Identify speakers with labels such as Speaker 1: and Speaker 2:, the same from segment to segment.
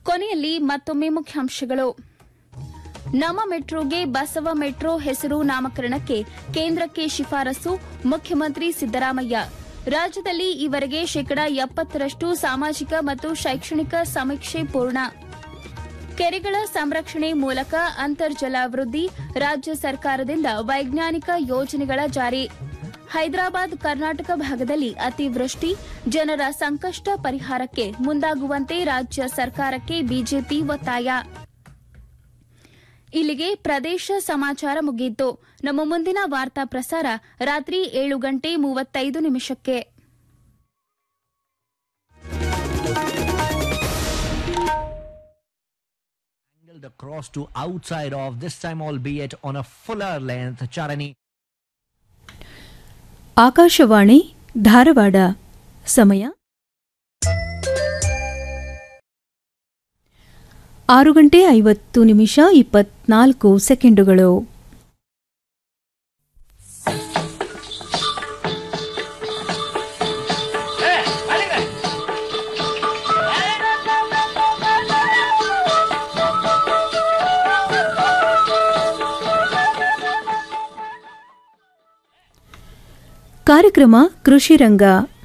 Speaker 1: ಕೊನೆಯಲ್ಲಿ ಮತ್ತೊಮ್ಮೆ ಮುಖ್ಯಾಂಶಗಳು ನಮ್ಮ ಮೆಟ್ರೋಗೆ ಬಸವ ಮೆಟ್ರೋ ಹೆಸರು ನಾಮಕರಣಕ್ಕೆ ಕೇಂದ್ರಕ್ಕೆ ಶಿಫಾರಸು ಮುಖ್ಯಮಂತ್ರಿ ಸಿದ್ದರಾಮಯ್ಯ ರಾಜ್ಯದಲ್ಲಿ ಈವರೆಗೆ ಶೇಕಡಾ ಎಪ್ಪತ್ತರಷ್ಟು ಸಾಮಾಜಿಕ ಮತ್ತು ಶೈಕ್ಷಣಿಕ ಸಮೀಕ್ಷೆ ಪೂರ್ಣ ಕೆರೆಗಳ ಸಂರಕ್ಷಣೆ ಮೂಲಕ ಅಂತರ್ಜಲ ವೃದ್ಧಿ ರಾಜ್ಯ ಸರ್ಕಾರದಿಂದ ವೈಜ್ಞಾನಿಕ ಯೋಜನೆಗಳ ಜಾರಿ ಹೈದರಾಬಾದ್ ಕರ್ನಾಟಕ ಭಾಗದಲ್ಲಿ ಅತಿವೃಷ್ಟಿ ಜನರ ಸಂಕಷ್ಟ ಪರಿಹಾರಕ್ಕೆ ಮುಂದಾಗುವಂತೆ ರಾಜ್ಯ ಸರ್ಕಾರಕ್ಕೆ ಬಿಜೆಪಿ ಒತ್ತಾಯ ಇಲ್ಲಿಗೆ ಪ್ರದೇಶ ಸಮಾಚಾರ ಮುಗಿಯಿತು ನಮ್ಮ ಮುಂದಿನ ವಾರ್ತಾ ಪ್ರಸಾರ ರಾತ್ರಿ ಏಳು ಗಂಟೆ ಮೂವತ್ತೈದು ನಿಮಿಷಕ್ಕೆ
Speaker 2: angled across to outside of this time albeit on a fuller length charani
Speaker 3: Akashvani Dharwad ಸಮಯ ಆರು ಗಂಟೆ ಐವತ್ತು ನಿಮಿಷ ಇಪ್ಪತ್ನಾಲ್ಕು ಸೆಕೆಂಡುಗಳು ಕಾರ್ಯಕ್ರಮ ಕೃಷಿ ರಂಗ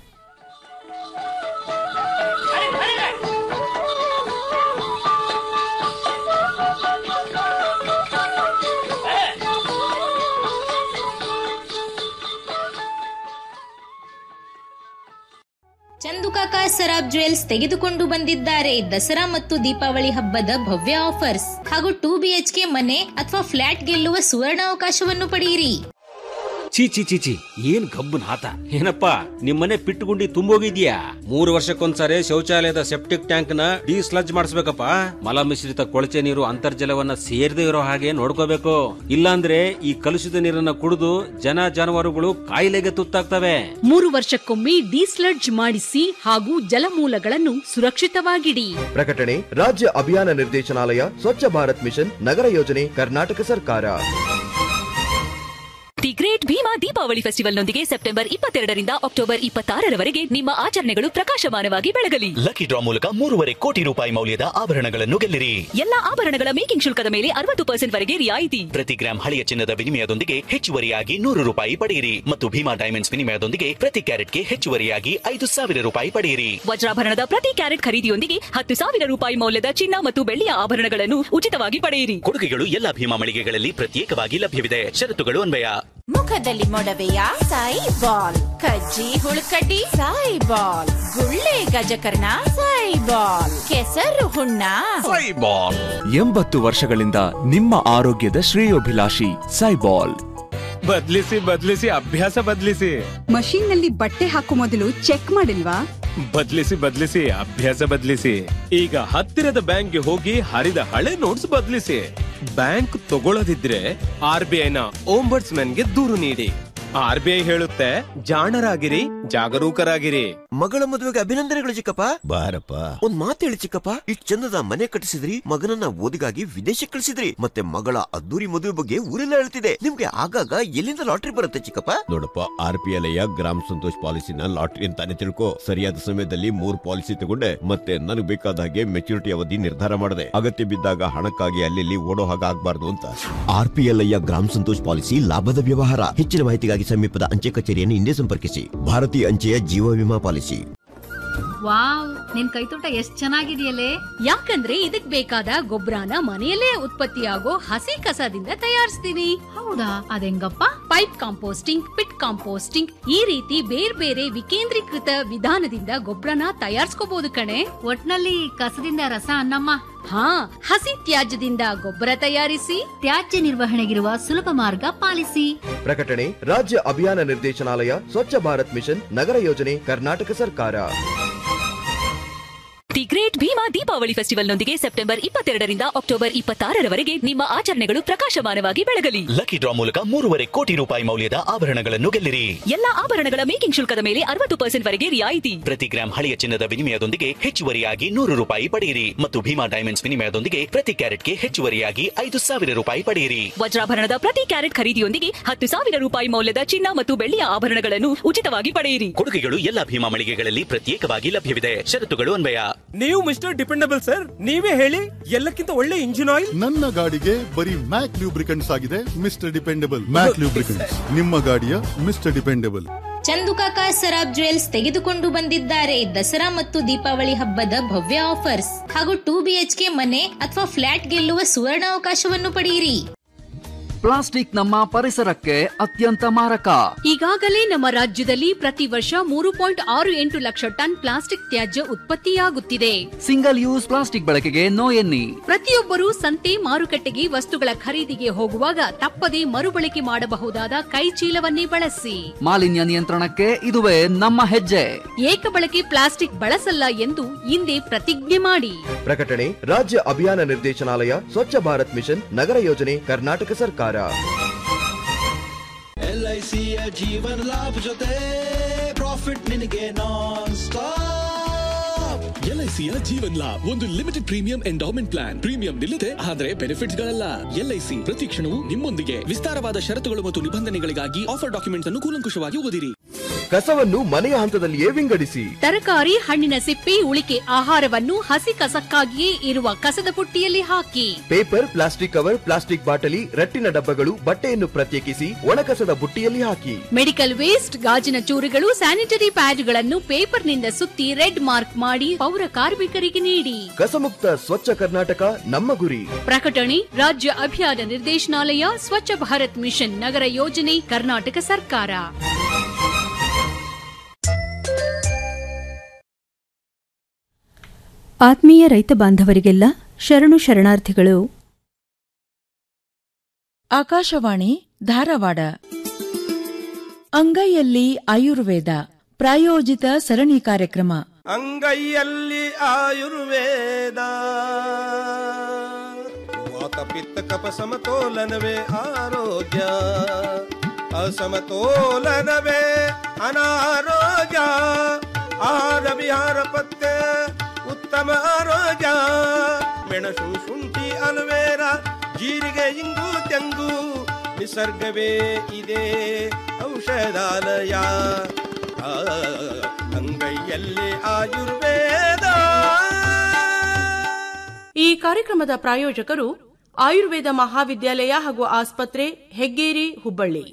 Speaker 4: ಚಂದುಕಾಕ ಸರಾಬ್ ಜ್ಯುವೆಲ್ಸ್ ತೆಗೆದುಕೊಂಡು ಬಂದಿದ್ದಾರೆ ದಸರಾ ಮತ್ತು ದೀಪಾವಳಿ ಹಬ್ಬದ ಭವ್ಯ ಆಫರ್ಸ್ ಹಾಗೂ ಟೂ ಬಿಎಚ್ಕೆ ಮನೆ ಅಥವಾ ಫ್ಲಾಟ್ ಗೆಲ್ಲುವ ಸುವರ್ಣಾವಕಾಶವನ್ನು ಪಡೆಯಿರಿ
Speaker 5: ಚೀ ಚಿ ಚಿ ಚಿ ಏನ್ ಗಬ್ಬನ್ ಹಾತ ಏನಪ್ಪ ನಿಮ್ಮನೆ ಪಿಟ್ಟುಗುಂಡಿ ತುಂಬೋಗಿದ್ಯಾ ಮೂರು ವರ್ಷಕ್ಕೊಂದ್ಸರಿ ಶೌಚಾಲಯದ ಸೆಪ್ಟಿಕ್ ಟ್ಯಾಂಕ್ ನ ಡಿಸ್ಲಜ್ ಮಾಡಿಸ್ಬೇಕಪ್ಪ ಮಲ ಮಿಶ್ರಿತ ಕೊಳಚೆ ನೀರು ಅಂತರ್ಜಲವನ್ನ ಸೇರದೇ ಇರೋ ಹಾಗೆ ನೋಡ್ಕೋಬೇಕು ಇಲ್ಲಾಂದ್ರೆ ಈ ಕಲುಷಿತ ನೀರನ್ನ ಕುಡಿದು ಜನ ಜಾನುವಾರುಗಳು ಕಾಯಿಲೆಗೆ ತುತ್ತಾಗ್ತವೆ
Speaker 6: ಮೂರು ವರ್ಷಕ್ಕೊಮ್ಮೆ ಡಿಸ್ಲಡ್ಜ್ ಮಾಡಿಸಿ ಹಾಗೂ ಜಲಮೂಲಗಳನ್ನು ಸುರಕ್ಷಿತವಾಗಿಡಿ
Speaker 7: ಪ್ರಕಟಣೆ ರಾಜ್ಯ ಅಭಿಯಾನ ನಿರ್ದೇಶನಾಲಯ ಸ್ವಚ್ಛ ಭಾರತ್ ಮಿಷನ್ ನಗರ ಯೋಜನೆ ಕರ್ನಾಟಕ ಸರ್ಕಾರ
Speaker 8: ದಿ ಗ್ರೇಟ್ ಭೀಮಾ ದೀಪಾವಳಿ ಫೆಸ್ಟಿವಲ್ನೊಂದಿಗೆ ಸೆಪ್ಟೆಂಬರ್ ಇಪ್ಪತ್ತೆರಡರಿಂದ ಅಕ್ಟೋಬರ್ ಇಪ್ಪತ್ತಾರರವರೆಗೆ ನಿಮ್ಮ ಆಚರಣೆಗಳು ಪ್ರಕಾಶಮಾನವಾಗಿ ಬೆಳಗಲಿ
Speaker 9: ಲಕ್ಕಿ ಡ್ರಾ ಮೂಲಕ ಮೂರುವರೆ ಕೋಟಿ ರೂಪಾಯಿ ಮೌಲ್ಯದ ಆಭರಣಗಳನ್ನು ಗೆಲ್ಲಿರಿ
Speaker 8: ಎಲ್ಲಾ ಆಭರಣಗಳ ಮೇಕಿಂಗ್ ಶುಲ್ಕದ ಮೇಲೆ ಅರವತ್ತು ಪರ್ಸೆಂಟ್ ವರೆಗೆ ರಿಯಾಯಿತಿ
Speaker 9: ಪ್ರತಿ ಗ್ರಾಂ ಹಳೆಯ ಚಿನ್ನದ ವಿನಿಮಯದೊಂದಿಗೆ ಹೆಚ್ಚುವರಿಯಾಗಿ ನೂರು ರೂಪಾಯಿ ಪಡೆಯಿರಿ ಮತ್ತು ಭೀಮಾ ಡೈಮಂಡ್ಸ್ ವಿನಿಮಯದೊಂದಿಗೆ ಪ್ರತಿ ಕ್ಯಾರೆಟ್ಗೆ ಹೆಚ್ಚುವರಿಯಾಗಿ ಐದು ಸಾವಿರ ರೂಪಾಯಿ ಪಡೆಯಿರಿ
Speaker 8: ವಜ್ರಾಭರಣದ ಪ್ರತಿ ಕ್ಯಾರೆಟ್ ಖರೀದಿಯೊಂದಿಗೆ ಹತ್ತು ಸಾವಿರ ರೂಪಾಯಿ ಮೌಲ್ಯದ ಚಿನ್ನ ಮತ್ತು ಬೆಳ್ಳಿಯ ಆಭರಣಗಳನ್ನು ಉಚಿತವಾಗಿ ಪಡೆಯಿರಿ
Speaker 9: ಕೊಡುಗೆಗಳು ಎಲ್ಲಾ ಭೀಮಾ ಮಳಿಗೆಗಳಲ್ಲಿ ಪ್ರತ್ಯೇಕವಾಗಿ ಲಭ್ಯವಿದೆ ಷರತ್ತುಗಳು ಅನ್ವಯ
Speaker 10: ಮುಖದಲ್ಲಿ ಮೊಡವೆಯ ಸಾಯಿ ಬಾಲ್ ಕಜ್ಜಿ ಹುಳುಕಡ್ಡಿ ಸಾಯಿ ಬಾಲ್ ಗುಳ್ಳೆ ಗಜಕರ್ಣ ಸಾಯಿ ಬಾಲ್ ಕೆಸರು ಹುಣ್ಣ
Speaker 11: ಎಂಬತ್ತು ವರ್ಷಗಳಿಂದ ನಿಮ್ಮ ಆರೋಗ್ಯದ ಶ್ರೇಯೋಭಿಲಾಷಿ ಸೈಬಾಲ್
Speaker 12: ಬದ್ಲಿಸಿ ಬದ್ಲಿಸಿ ಅಭ್ಯಾಸ ಬದ್ಲಿಸಿ
Speaker 13: ಮಷೀನ್ ನಲ್ಲಿ ಬಟ್ಟೆ ಹಾಕೋ ಮೊದಲು ಚೆಕ್ ಮಾಡಿಲ್ವಾ
Speaker 12: ಬದ್ಲಿಸಿ ಬದ್ಲಿಸಿ ಅಭ್ಯಾಸ ಬದ್ಲಿಸಿ ಈಗ ಹತ್ತಿರದ ಬ್ಯಾಂಕ್ಗೆ ಹೋಗಿ ಹರಿದ ಹಳೆ ನೋಟ್ಸ್ ಬದ್ಲಿಸಿ ಬ್ಯಾಂಕ್ ತಗೊಳ್ಳದಿದ್ರೆ ಆರ್ ಬಿ ಐನ ಗೆ ದೂರು ನೀಡಿ ಆರ್ ಬಿ ಐ ಹೇಳುತ್ತೆ ಜಾಣರಾಗಿರಿ ಜಾಗರೂಕರಾಗಿರಿ
Speaker 14: ಮಗಳ ಮದುವೆಗೆ ಅಭಿನಂದನೆಗಳು ಚಿಕ್ಕಪ್ಪ ಬಾರಪ್ಪ ಒಂದ್ ಮಾತು ಹೇಳಿ ಚಿಕ್ಕಪ್ಪ ಇಷ್ಟ್ ಚಂದದ ಮನೆ ಕಟ್ಟಿಸಿದ್ರಿ ಮಗನನ್ನ ಓದಿಗಾಗಿ ವಿದೇಶಕ್ಕೆ ಕಳಿಸಿದ್ರಿ ಮತ್ತೆ ಮಗಳ ಅದ್ದೂರಿ ಮದುವೆ ಬಗ್ಗೆ ಊರೆಲ್ಲ ಹೇಳ್ತಿದೆ ನಿಮ್ಗೆ ಆಗಾಗ ಎಲ್ಲಿಂದ ಲಾಟ್ರಿ ಬರುತ್ತೆ ಚಿಕ್ಕಪ್ಪ ನೋಡಪ್ಪ R P L Gram Santosh ಪಾಲಿಸಿನ ಲಾಟ್ರಿ ಅಂತಾನೆ ತಿಳ್ಕೊ ಸರಿಯಾದ ಸಮಯದಲ್ಲಿ ಮೂರ್ ಪಾಲಿಸಿ ತಗೊಂಡೆ ಮತ್ತೆ ನನಗೆ ಬೇಕಾದ ಹಾಗೆ ಮೆಚುರಿಟಿ ಅವಧಿ ನಿರ್ಧಾರ ಮಾಡಿದೆ ಅಗತ್ಯ ಬಿದ್ದಾಗ ಹಣಕ್ಕಾಗಿ ಅಲ್ಲಿ ಓಡೋ ಹಾಗೆ ಆಗ್ಬಾರ್ದು ಅಂತ R P L Gram Santosh policy ಲಾಭದ ವ್ಯವಹಾರ ಹೆಚ್ಚಿನ ಮಾಹಿತಿಗಾಗಿ ಸಮೀಪದ ಅಂಚೆ ಕಚೇರಿಯನ್ನು ಹಿಂದೆ ಸಂಪರ್ಕಿಸಿ ಭಾರತೀಯ ಅಂಚೆಯ ಜೀವ ವಿಮಾ ಪಾಲಿಸಿ
Speaker 15: ವಾವ್ ನಿನ್ ಕೈತೋಟ ಎಷ್ಟ್ ಚೆನ್ನಾಗಿದೆಯಲ್ಲೇ
Speaker 6: ಯಾಕಂದ್ರೆ ಇದಕ್ ಬೇಕಾದ ಗೊಬ್ಬರನ ಮನೆಯಲ್ಲೇ ಉತ್ಪತ್ತಿಯಾಗೋ ಹಸಿ ಕಸದಿಂದ ತಯಾರಿಸ್ತೀನಿ
Speaker 15: ಹೌದಾ ಅದೆಂಗಪ್ಪ
Speaker 6: ಪೈಪ್ ಕಾಂಪೋಸ್ಟಿಂಗ್ ಪಿಟ್ ಕಾಂಪೋಸ್ಟಿಂಗ್ ಈ ರೀತಿ ಬೇರೆ ಬೇರೆ ವಿಕೇಂದ್ರೀಕೃತ ವಿಧಾನದಿಂದ ಗೊಬ್ಬರನ ತಯಾರಿಸ್ಕೋಬಹುದು ಕಣೆ
Speaker 15: ಒಟ್ನಲ್ಲಿ ಕಸದಿಂದ ರಸ ಅನ್ನಮ್ಮ
Speaker 6: ಹಾ ಹಸಿ ತ್ಯಾಜ್ಯದಿಂದ ಗೊಬ್ಬರ ತಯಾರಿಸಿ
Speaker 15: ತ್ಯಾಜ್ಯ ನಿರ್ವಹಣೆಗಿರುವ ಸುಲಭ ಮಾರ್ಗ ಪಾಲಿಸಿ
Speaker 7: ಪ್ರಕಟಣೆ ರಾಜ್ಯ ಅಭಿಯಾನ ನಿರ್ದೇಶನಾಲಯ ಸ್ವಚ್ಛ ಭಾರತ್ ಮಿಷನ್ ನಗರ ಯೋಜನೆ ಕರ್ನಾಟಕ ಸರ್ಕಾರ
Speaker 8: ದಿ ಗ್ರೇಟ್ ಭೀಮಾ ದೀಪಾವಳಿ ಫೆಸ್ಟಿವಲ್ನೊಂದಿಗೆ ಸೆಪ್ಟೆಂಬರ್ ಇಪ್ಪತ್ತೆರಡರಿಂದ ಅಕ್ಟೋಬರ್ ಇಪ್ಪತ್ತಾರರವರೆಗೆ ನಿಮ್ಮ ಆಚರಣೆಗಳು ಪ್ರಕಾಶಮಾನವಾಗಿ ಬೆಳಗಲಿ
Speaker 9: ಲಕ್ಕಿ ಡ್ರಾ ಮೂಲಕ ಮೂರುವರೆ ಕೋಟಿ ರೂಪಾಯಿ ಮೌಲ್ಯದ ಆಭರಣಗಳನ್ನು ಗೆಲ್ಲಿರಿ
Speaker 8: ಎಲ್ಲಾ ಆಭರಣಗಳ ಮೇಕಿಂಗ್ ಶುಲ್ಕದ ಮೇಲೆ ಅರವತ್ತು ಪರ್ಸೆಂಟ್ ವರೆಗೆ ರಿಯಾಯಿತಿ
Speaker 9: ಪ್ರತಿ ಗ್ರಾಂ ಹಳೆಯ ಚಿನ್ನದ ವಿನಿಮಯದೊಂದಿಗೆ ಹೆಚ್ಚುವರಿಯಾಗಿ ನೂರು ರೂಪಾಯಿ ಪಡೆಯಿರಿ ಮತ್ತು ಭೀಮಾ ಡೈಮಂಡ್ಸ್ ವಿನಿಮಯದೊಂದಿಗೆ ಪ್ರತಿ ಕ್ಯಾರೆಟ್ಗೆ ಹೆಚ್ಚುವರಿಯಾಗಿ ಐದು ಸಾವಿರ ರೂಪಾಯಿ ಪಡೆಯಿರಿ
Speaker 8: ವಜ್ರಾಭರಣದ ಪ್ರತಿ ಕ್ಯಾರೆಟ್ ಖರೀದಿಯೊಂದಿಗೆ ಹತ್ತು ಸಾವಿರ ರೂಪಾಯಿ ಮೌಲ್ಯದ ಚಿನ್ನ ಮತ್ತು ಬೆಳ್ಳಿಯ ಆಭರಣಗಳನ್ನು ಉಚಿತವಾಗಿ ಪಡೆಯಿರಿ
Speaker 9: ಕೊಡುಗೆಗಳು ಎಲ್ಲಾ ಭೀಮಾ ಮಳಿಗೆಗಳಲ್ಲಿ ಪ್ರತ್ಯೇಕವಾಗಿ ಲಭ್ಯವಿದೆ ಷರತ್ತುಗಳು ಅನ್ವಯ
Speaker 12: ನೀವು ಮಿಸ್ಟರ್ ಡಿಪೆಂಡಬಲ್ ಸರ್ ನೀವೇ ಹೇಳಿ ಎಲ್ಲಕ್ಕಿಂತ ಒಳ್ಳೆ ಇಂಜಿನ್ ಆಯಿಲ್
Speaker 16: ನನ್ನ ಗಾಡಿಗೆ ಬರೀ ಮ್ಯಾಕ್ ಲೂಬ್ರಿಕೆಂಟ್ಸ್ ಆಗಿದೆ ಮಿಸ್ಟರ್ ಡಿಪೆಂಡಬಲ್ ಮ್ಯಾಕ್ ಲೂಬ್ರಿಕೆಂಟ್ಸ್ ನಿಮ್ಮ ಗಾಡಿಯ mister dependable
Speaker 4: Chandukaka Saraf jewels ತೆಗೆದುಕೊಂಡು ಬಂದಿದ್ದಾರೆ ದಸರಾ ಮತ್ತು ದೀಪಾವಳಿ ಹಬ್ಬದ ಭವ್ಯ ಆಫರ್ಸ್ ಹಾಗೂ ಟೂ ಬಿಎಚ್ಕೆ ಮನೆ ಅಥವಾ ಫ್ಲಾಟ್ ಗೆಲ್ಲುವ ಸುವರ್ಣಾವಕಾಶವನ್ನು ಪಡೆಯಿರಿ
Speaker 17: ಪ್ಲಾಸ್ಟಿಕ್ ನಮ್ಮ ಪರಿಸರಕ್ಕೆ ಅತ್ಯಂತ ಮಾರಕ
Speaker 6: ಈಗಾಗಲೇ ನಮ್ಮ ರಾಜ್ಯದಲ್ಲಿ ಪ್ರತಿ ವರ್ಷ ಮೂರು ಪಾಯಿಂಟ್ ಆರು ಎಂಟು ಲಕ್ಷ ಟನ್ ಪ್ಲಾಸ್ಟಿಕ್ ತ್ಯಾಜ್ಯ ಉತ್ಪತ್ತಿಯಾಗುತ್ತಿದೆ
Speaker 17: ಸಿಂಗಲ್ ಯೂಸ್ ಪ್ಲಾಸ್ಟಿಕ್ ಬಳಕೆಗೆ ನೋ ಎನ್ನಿ
Speaker 6: ಪ್ರತಿಯೊಬ್ಬರು ಸಂತೆ ಮಾರುಕಟ್ಟೆಗೆ ವಸ್ತುಗಳ ಖರೀದಿಗೆ ಹೋಗುವಾಗ ತಪ್ಪದೆ ಮರುಬಳಕೆ ಮಾಡಬಹುದಾದ ಕೈ ಚೀಲವನ್ನೇ ಬಳಸಿ
Speaker 17: ಮಾಲಿನ್ಯ ನಿಯಂತ್ರಣಕ್ಕೆ ಇದುವೇ ನಮ್ಮ ಹೆಜ್ಜೆ
Speaker 6: ಏಕಬಳಕೆ ಪ್ಲಾಸ್ಟಿಕ್ ಬಳಸಲ್ಲ ಎಂದು ಇಂದೇ ಪ್ರತಿಜ್ಞೆ ಮಾಡಿ
Speaker 7: ಪ್ರಕಟಣೆ ರಾಜ್ಯ ಅಭಿಯಾನ ನಿರ್ದೇಶನಾಲಯ ಸ್ವಚ್ಛ ಭಾರತ್ ಮಿಷನ್ ನಗರ ಯೋಜನೆ ಕರ್ನಾಟಕ ಸರ್ಕಾರ
Speaker 18: ಎಲ್ಐಸಿಯ ಜೀವನ ಲಾಭ ಜೊತೆ ಪ್ರಾಫಿಟ್ ನಿನಗೆ ನಾನ್ ಸ್ಟಾಪ್
Speaker 19: ಎಲ್ಐಸಿಯ ಜೀವನ್ ಲಾಭ್ ಒಂದು limited premium endowment plan premium ನಿಲ್ಲದೆ ಆದರೆ ಬೆನಿಫಿಟ್ಸ್ ಗಳಲ್ಲ ಎಲ್ಐಸಿ ಪ್ರತಿ ಕ್ಷಣವೂ ನಿಮ್ಮೊಂದಿಗೆ ವಿಸ್ತಾರವಾದ ಷರತ್ತುಗಳು ಮತ್ತು ನಿಬಂಧನೆಗಳಿಗಾಗಿ ಆಫರ್ ಡಾಕ್ಯುಮೆಂಟ್ಸ್ ಅನ್ನು ಕೂಲಂಕುಷವಾಗಿ ಓದಿರಿ
Speaker 7: ಕಸವನ್ನು ಮನೆಯ ಹಂತದಲ್ಲಿಯೇ ವಿಂಗಡಿಸಿ
Speaker 6: ತರಕಾರಿ ಹಣ್ಣಿನ ಸಿಪ್ಪೆ ಉಳಿಕೆ ಆಹಾರವನ್ನು ಹಸಿ ಕಸಕ್ಕಾಗಿಯೇ ಇರುವ ಕಸದ ಪುಟ್ಟಿಯಲ್ಲಿ ಹಾಕಿ
Speaker 7: ಪೇಪರ್ ಪ್ಲಾಸ್ಟಿಕ್ ಕವರ್ ಪ್ಲಾಸ್ಟಿಕ್ ಬಾಟಲಿ ರಟ್ಟಿನ ಡಬ್ಬಗಳು ಬಟ್ಟೆಯನ್ನು ಪ್ರತ್ಯೇಕಿಸಿ ಒಣಕಸದ ಬುಟ್ಟಿಯಲ್ಲಿ ಹಾಕಿ
Speaker 6: ಮೆಡಿಕಲ್ ವೇಸ್ಟ್ ಗಾಜಿನ ಚೂರುಗಳು ಸ್ಯಾನಿಟರಿ ಪ್ಯಾಡ್ಗಳನ್ನು ಪೇಪರ್ನಿಂದ ಸುತ್ತಿ ರೆಡ್ ಮಾರ್ಕ್ ಮಾಡಿ ಪೌರ ಕಾರ್ಮಿಕರಿಗೆ ನೀಡಿ
Speaker 7: ಕಸಮುಕ್ತ ಸ್ವಚ್ಛ ಕರ್ನಾಟಕ ನಮ್ಮ ಗುರಿ
Speaker 6: ಪ್ರಕಟಣೆ ರಾಜ್ಯ ಅಭಿಯಾನ ನಿರ್ದೇಶನಾಲಯ ಸ್ವಚ್ಛ ಭಾರತ್ ಮಿಷನ್ ನಗರ ಯೋಜನೆ ಕರ್ನಾಟಕ ಸರ್ಕಾರ
Speaker 3: ಆತ್ಮೀಯ ರೈತ ಬಾಂಧವರಿಗೆಲ್ಲ ಶರಣು ಶರಣಾರ್ಥಿಗಳು
Speaker 20: ಆಕಾಶವಾಣಿ ಧಾರವಾಡ ಅಂಗೈಯಲ್ಲಿ ಆಯುರ್ವೇದ ಪ್ರಾಯೋಜಿತ ಸರಣಿ ಕಾರ್ಯಕ್ರಮ
Speaker 12: ಅಂಗೈಯಲ್ಲಿ ಆಯುರ್ವೇದ ವಾತ ಪಿತ್ತ ಕಪ ಸಮತೋಲನವೇ ಆರೋಗ್ಯ ಅಸಮತೋಲನವೇ ಅನಾರೋಗ್ಯ ಆಹಾರ ವಿಹಾರ ಪತ್ತೆ ಉತ್ತಮ ಆರೋಗ್ಯ ಮೆಣಸು ಶುಂಠಿ ಅಲುವೇರ ಜೀರಿಗೆ ಇಂಗು ತೆಂಗು ನಿಸರ್ಗವೇ ಇದೆ ಔಷಧಾಲಯ ಆ, ಅಂಗೈಯಲ್ಲಿ ಆಯುರ್ವೇದ
Speaker 21: ಈ ಕಾರ್ಯಕ್ರಮದ ಪ್ರಾಯೋಜಕರು ಆಯುರ್ವೇದ ಮಹಾವಿದ್ಯಾಲಯ ಹಾಗೂ ಆಸ್ಪತ್ರೆ ಹೆಗ್ಗೇರಿ ಹುಬ್ಬಳ್ಳಿ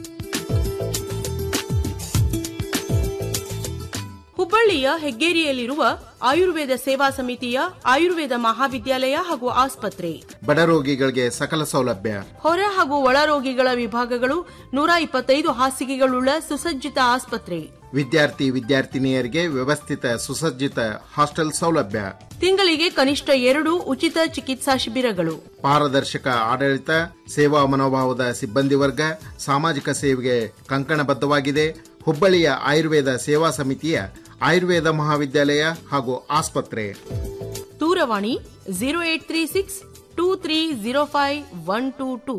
Speaker 21: ಹುಬ್ಬಳ್ಳಿಯ ಹೆಗ್ಗೇರಿಯಲ್ಲಿರುವ ಆಯುರ್ವೇದ ಸೇವಾ ಸಮಿತಿಯ ಆಯುರ್ವೇದ ಮಹಾವಿದ್ಯಾಲಯ ಹಾಗೂ ಆಸ್ಪತ್ರೆ
Speaker 22: ಬಡ ರೋಗಿಗಳಿಗೆ ಸಕಲ ಸೌಲಭ್ಯ
Speaker 21: ಹೊರ ಹಾಗೂ ಒಳ ರೋಗಿಗಳ ವಿಭಾಗಗಳು ನೂರ ಇಪ್ಪತ್ತೈದು ಹಾಸಿಗೆಗಳುಳ್ಳ ಸುಸಜ್ಜಿತ ಆಸ್ಪತ್ರೆ
Speaker 22: ವಿದ್ಯಾರ್ಥಿ ವಿದ್ಯಾರ್ಥಿನಿಯರಿಗೆ ವ್ಯವಸ್ಥಿತ ಸುಸಜ್ಜಿತ ಹಾಸ್ಟೆಲ್ ಸೌಲಭ್ಯ
Speaker 21: ತಿಂಗಳಿಗೆ ಕನಿಷ್ಠ ಎರಡು ಉಚಿತ ಚಿಕಿತ್ಸಾ ಶಿಬಿರಗಳು
Speaker 22: ಪಾರದರ್ಶಕ ಆಡಳಿತ ಸೇವಾ ಮನೋಭಾವದ ಸಿಬ್ಬಂದಿ ವರ್ಗ ಸಾಮಾಜಿಕ ಸೇವೆಗೆ ಕಂಕಣಬದ್ಧವಾಗಿದೆ ಹುಬ್ಬಳ್ಳಿಯ ಆಯುರ್ವೇದ ಸೇವಾ ಸಮಿತಿಯ ಆಯುರ್ವೇದ ಮಹಾವಿದ್ಯಾಲಯ ಹಾಗೂ ಆಸ್ಪತ್ರೆ
Speaker 21: ದೂರವಾಣಿ zero eight three six two three zero five one two two